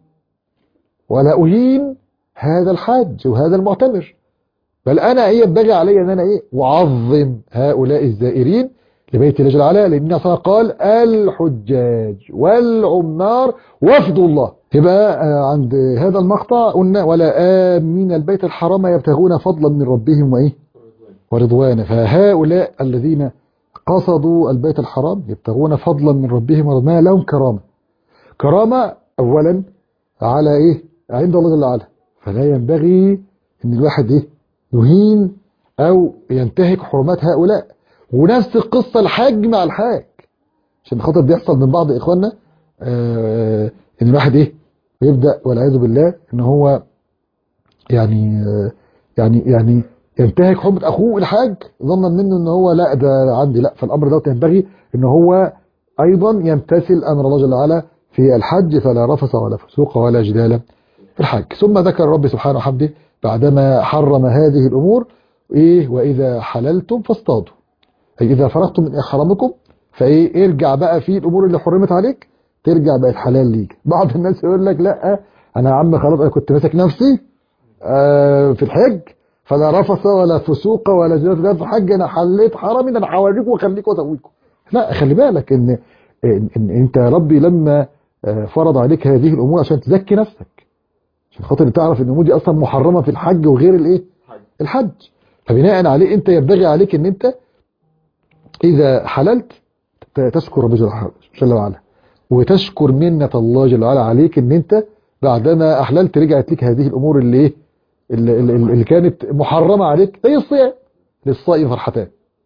ولا اهين هذا الحاج وهذا المعتمر بل انا ايه ينبغي علي ان انا ايه اعظم هؤلاء الزائرين لبيت الله جل وعلا لان النبي صلى الله عليه وسلم قال الحجاج والعمار وفد الله يبقى آه، عند هذا المقطع قلنا ولا آمين البيت الحرام يبتغون فضلا من ربهم وايه ورضوانا فهؤلاء الذين قصدوا البيت الحرام يبتغون فضلا من ربهم ورضوانا لهم كرامة كرامة أولا على إيه عند الله جل وعلا فلا ينبغي أن الواحد إيه يهين أو ينتهك حرمات هؤلاء ونفس القصة الحاج مع الحاج عشان خاطر بيحصل من بعض إخواننا آه إن الواحد إيه يبدأ والعياذ بالله إن هو يعني آه يعني يعني ينتهك حرمة أخوه الحاج ظنا منه إن هو لا ده عندي لا فالأمر ده ينبغي إن هو أيضا يمتثل أمر الله جل وعلا في الحج فلا رفث ولا فسوق ولا جدال في الحج ثم ذكر رب سبحانه وحمده بعدما حرم هذه الأمور إيه وإذا حللتم فاصطادوا أي إذا فرغتم من إحرامكم فإيه ارجع بقى في الأمور اللي حرمت عليك ترجع بقت حلال ليك بعض الناس يقول لك لا أنا يا عم خلاص أنا كنت ماسك نفسي آه في الحج فلا رفث ولا فسوق ولا جدال في الحج أنا حليت حرمي ده أنا هوريكم وأخليكم وأسويكم لا خلي بالك إن, إن, إن أنت يا ربي لما آه، فرض عليك هذه الأمور عشان تزكي نفسك عشان خاطر تعرف ان الامور دي اصلا محرمه في الحج وغير الايه الحج فبناء عليه انت ينبغي عليك ان انت اذا حللت ت- تشكر رب جل جل وعلا وتشكر منة الله جل وعلا عليك ان انت بعدما احللت رجعت لك هذه الامور اللي ايه اللي, اللي, اللي كانت محرمه عليك زي الصيام للصائم فرحتان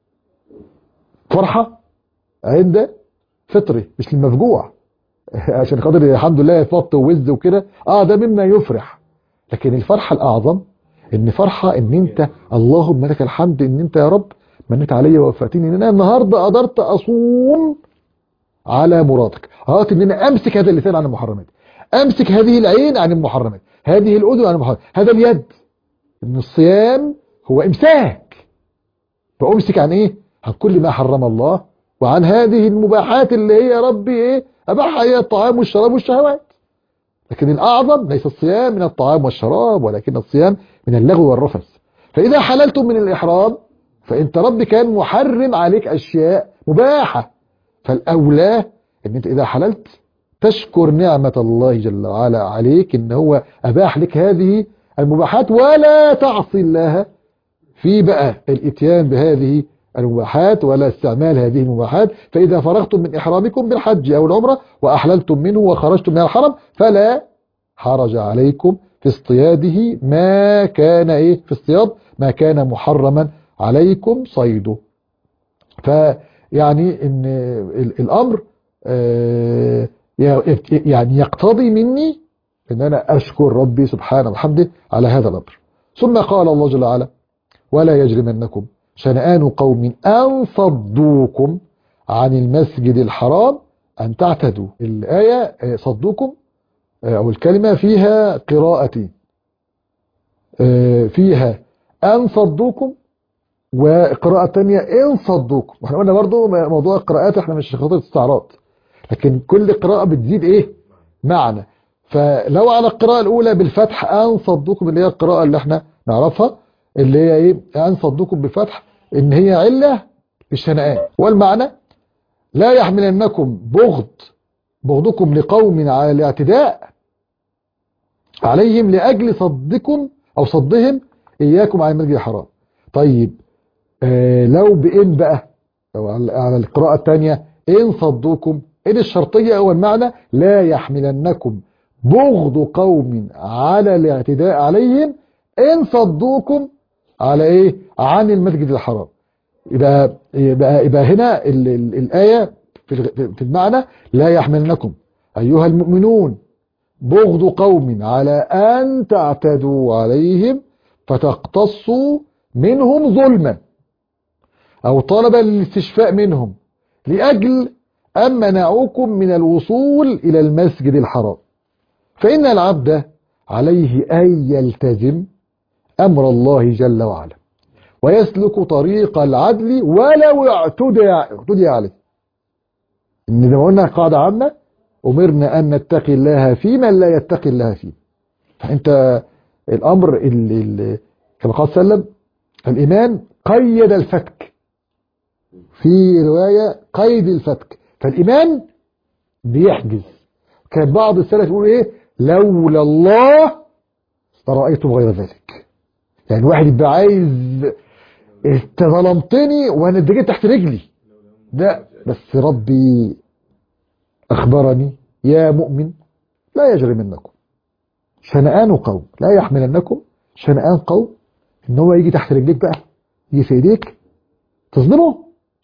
فرحه عند فطري مش للمفجوع عشان خاطر الحمد لله يفط ووز وكده اه ده مما يفرح لكن الفرحة الأعظم ان فرحة ان انت اللهم لك الحمد ان انت يا رب منت علي ووفقتني ان انا النهاردة قدرت اصوم على مرادك قدرت ان انا امسك هذا اللسان عن المحرمات امسك هذه العين عن المحرمات هذه الاذن عن المحرمات هذا اليد ان الصيام هو امساك فامسك عن ايه عن كل ما حرم الله وعن هذه المباحات اللي هي ربي ايه اباحها هي الطعام والشراب والشهوات لكن الاعظم ليس الصيام من الطعام والشراب ولكن الصيام من اللغو والرفث فاذا حللتم من الاحرام فانت ربي كان محرم عليك اشياء مباحه فالاولى ان انت اذا حللت تشكر نعمة الله جل وعلا عليك ان هو اباح لك هذه المباحات ولا تعصي الله في بقى الاتيان بهذه المباحات ولا استعمال هذه المباحات فإذا فرغتم من إحرامكم بالحج أو العمرة وأحللتم منه وخرجتم من الحرم فلا حرج عليكم في اصطياده ما كان إيه في اصطياد ما كان محرما عليكم صيده فيعني إن الأمر آه يعني يقتضي مني ان انا اشكر ربي سبحانه وحمده على هذا الامر ثم قال الله جل وعلا ولا يجرمنكم شنآن قوم ان صدوكم عن المسجد الحرام ان تعتدوا الايه صدوكم او الكلمه فيها قراءتين فيها ان صدوكم وقراءه ثانيه ان صدوكم واحنا قلنا برضو موضوع القراءات احنا مش خطوه استعراض لكن كل قراءة بتزيد ايه معنى فلو على القراءة الاولى بالفتح ان صدوكم اللي هي القراءة اللي احنا نعرفها اللي هي ايه ان صدوكم بالفتح ان هي علة بالشنآن والمعنى لا يحملنكم بغض بغضكم لقوم على الاعتداء عليهم لأجل صدكم أو صدهم إياكم على المسجد الحرام طيب آه لو بإن بقى أو على القراءة الثانية إن صدوكم إن الشرطية هو المعنى لا يحملنكم بغض قوم على الاعتداء عليهم إن صدوكم على إيه عن المسجد الحرام يبقى يبقى, يبقى هنا ال ال الآية في في المعنى لا يحملنكم أيها المؤمنون بغض قوم على أن تعتدوا عليهم فتقتصوا منهم ظلما أو طلبا للاستشفاء منهم لأجل أن منعوكم من الوصول إلى المسجد الحرام فإن العبد عليه أن يلتزم أمر الله جل وعلا ويسلك طريق العدل ولو اعتدي اعتدي عليه إن زي ما قلنا قاعدة عامة أمرنا أن نتقي الله في من لا يتقي الله فيه فأنت الأمر اللي اللي كما قال صلى الله عليه وسلم الإيمان قيد الفتك في رواية قيد الفتك فالإيمان بيحجز كان بعض السلف يقول إيه لولا الله لرأيتم غير ذلك يعني واحد يبقى عايز انت ظلمتني وانا انت جيت تحت رجلي لا بس ربي اخبرني يا مؤمن لا يجرمنكم شنآن قوم لا يحملنكم شنآن قوم ان هو يجي تحت رجليك بقى يجي في ايديك تظلمه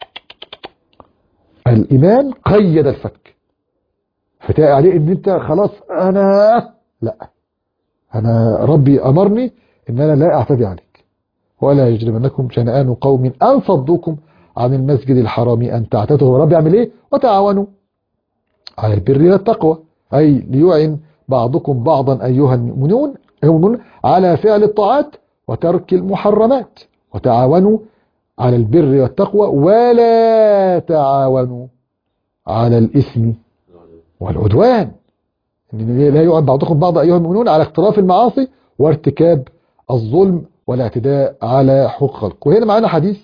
الايمان قيد الفك فتلاقي عليه ان انت خلاص انا لا انا ربي امرني ان انا لا اعتدي عليك ولا يجرمنكم شنآن قوم ان صدوكم عن المسجد الحرام ان تعتدوا ربي يعمل ايه وتعاونوا على البر والتقوى اي ليعن بعضكم بعضا ايها المؤمنون على فعل الطاعات وترك المحرمات وتعاونوا على البر والتقوى ولا تعاونوا على الإثم والعدوان لا يعن بعضكم بعض أيها المؤمنون على اقتراف المعاصي وارتكاب الظلم والاعتداء على حقوق خلق وهنا معنا حديث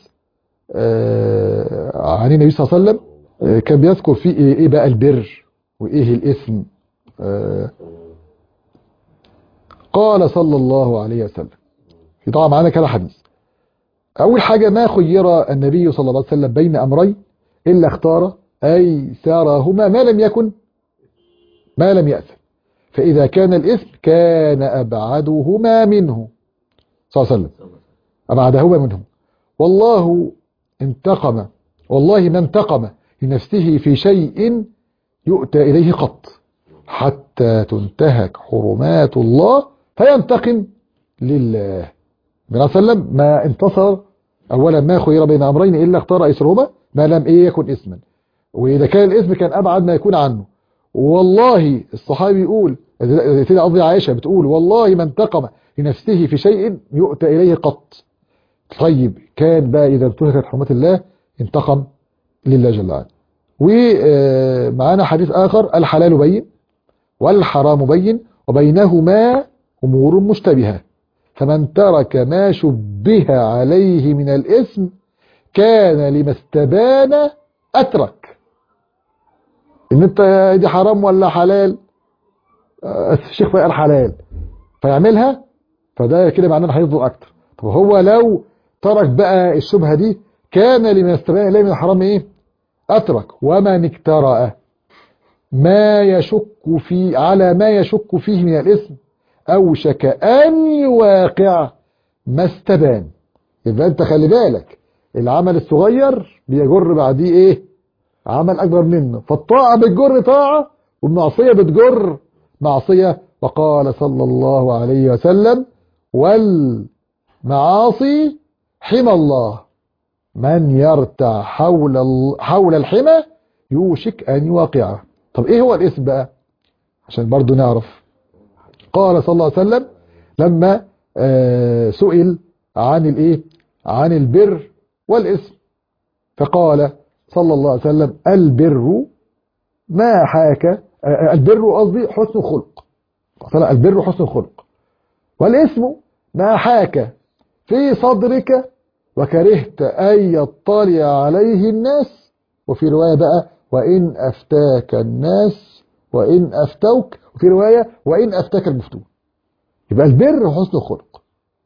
عن النبي صلى الله عليه وسلم كان بيذكر فيه ايه بقى البر وايه الإثم قال صلى الله عليه وسلم في طبعا معانا كذا حديث أول حاجة ما خير النبي صلى الله عليه وسلم بين أمرين إلا اختار أيسرهما ما لم يكن ما لم يأثم فإذا كان الإثم كان أبعدهما منه صلى الله عليه وسلم أبعدهما منه والله انتقم والله ما انتقم لنفسه في شيء يؤتى إليه قط حتى تنتهك حرمات الله فينتقم لله النبي صلى الله عليه وسلم ما انتصر اولا ما خير بين امرين الا اختار ايسرهما ما لم ايه يكن اسما واذا كان الاسم كان ابعد ما يكون عنه والله الصحابي يقول سيدة قصدي عائشة بتقول والله ما انتقم لنفسه في شيء يؤتى إليه قط طيب كان بقى إذا انتهكت حرمات الله انتقم لله جل وعلا ومعانا حديث آخر الحلال بين والحرام بين وبينهما أمور مشتبهة فمن ترك ما شبه عليه من الاسم كان لما استبان أترك إن أنت دي حرام ولا حلال آه، الشيخ بقى قال حلال فيعملها فده كده معناه هيفضل أكتر طب هو لو ترك بقى الشبهة دي كان لما استبان إليه من الحرام إيه أترك ومن اكترأ ما يشك في على ما يشك فيه من الاسم أوشك أن يواقع ما استبان يبقى أنت خلي بالك العمل الصغير بيجر بعديه إيه عمل أكبر منه فالطاعة بتجر طاعة والمعصية بتجر معصية وقال صلى الله عليه وسلم والمعاصي حمى الله من يرتع حول ال- حول الحمى يوشك أن يواقعه طب إيه هو الاسم بقى عشان برضو نعرف قال صلى الله عليه وسلم لما آه، سئل عن الايه عن البر والاسم فقال صلى الله عليه وسلم البر ما حاك آه، البر قصدي حسن خلق طلع البر حسن خلق والاسم ما حاك في صدرك وكرهت أن يطلع عليه الناس وفي رواية بقى وإن أفتاك الناس وإن أفتوك وفي رواية وإن أفتاك المفتون يبقى البر حسن الخلق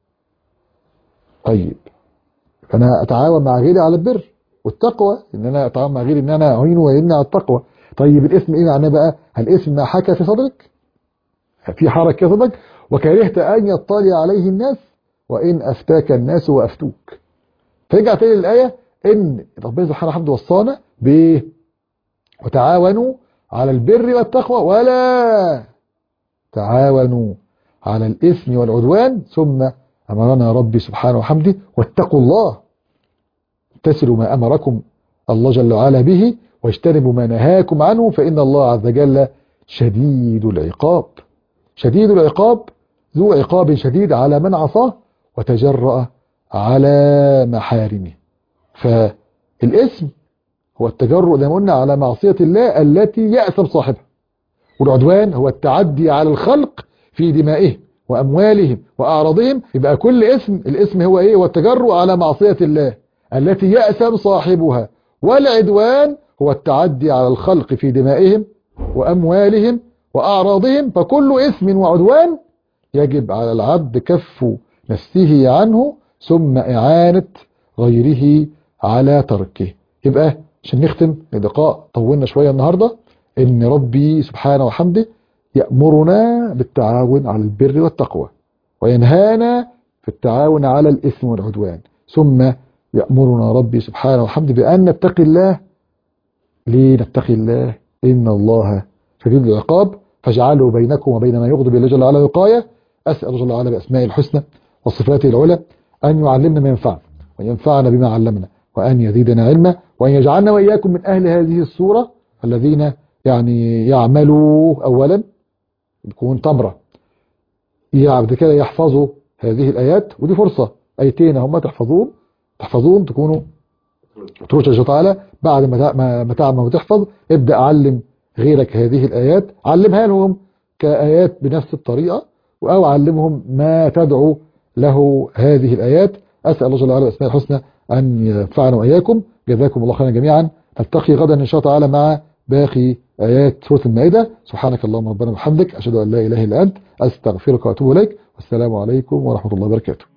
طيب فأنا أتعاون مع غيري على البر والتقوى إن أنا أتعاون مع غيري إن أنا أعين وإن على التقوى طيب الاسم إيه معناه بقى هل الاسم ما حكى في صدرك في حركة في صدرك وكرهت أن يطلع عليه الناس وإن أفتاك الناس وأفتوك فرجع تاني للآية إن ربنا سبحانه وتعالى وصانا بإيه وتعاونوا على البر والتقوى ولا تعاونوا على الإثم والعدوان ثم أمرنا ربي سبحانه وحمده واتقوا الله امتثلوا ما أمركم الله جل وعلا به واجتنبوا ما نهاكم عنه فإن الله عز وجل شديد العقاب شديد العقاب ذو عقاب شديد على من عصاه وتجرأ على محارمه فالاسم هو التجرؤ زي ما قلنا على معصية الله التي يأثم صاحبها والعدوان هو التعدي على الخلق في دمائهم وأموالهم وأعراضهم يبقى كل اسم الاسم هو إيه هو التجرؤ على معصية الله التي يأثم صاحبها والعدوان هو التعدي على الخلق في دمائهم وأموالهم وأعراضهم فكل اسم وعدوان يجب على العبد كف نفسه عنه ثم إعانة غيره على تركه يبقى عشان نختم اللقاء طولنا شوية النهاردة ان ربي سبحانه وحمده يأمرنا بالتعاون على البر والتقوى وينهانا في التعاون على الإثم والعدوان ثم يأمرنا ربي سبحانه وحمده بأن نتقي الله ليه نتقي الله إن الله شديد العقاب فاجعلوا بينكم وبين ما يغضب الله جل وعلا وقاية أسأل الله جل وعلا بأسماء الحسنى وصفاته العلى أن يعلمنا ما ينفعنا وينفعنا بما علمنا وأن يزيدنا علما وأن يجعلنا وإياكم من أهل هذه السورة الذين يعني يعملوا أولا يكون تمرة بعد كده يحفظوا هذه الآيات ودي فرصة آيتين هم تحفظوهم تحفظوهم تكونوا تروح الله تعالى بعد ما ما ما تعمل وتحفظ ابدأ علم غيرك هذه الآيات علمها لهم كآيات بنفس الطريقة أو علمهم ما تدعو له هذه الآيات أسأل الله جل وعلا بأسماء الحسنى أن ينفعنا وإياكم جزاكم الله خيرا جميعا نلتقي غدا إن شاء الله تعالى مع باقي آيات سورة المائدة سبحانك اللهم ربنا وبحمدك أشهد أن لا إله إلا أنت أستغفرك وأتوب إليك والسلام عليكم ورحمة الله وبركاته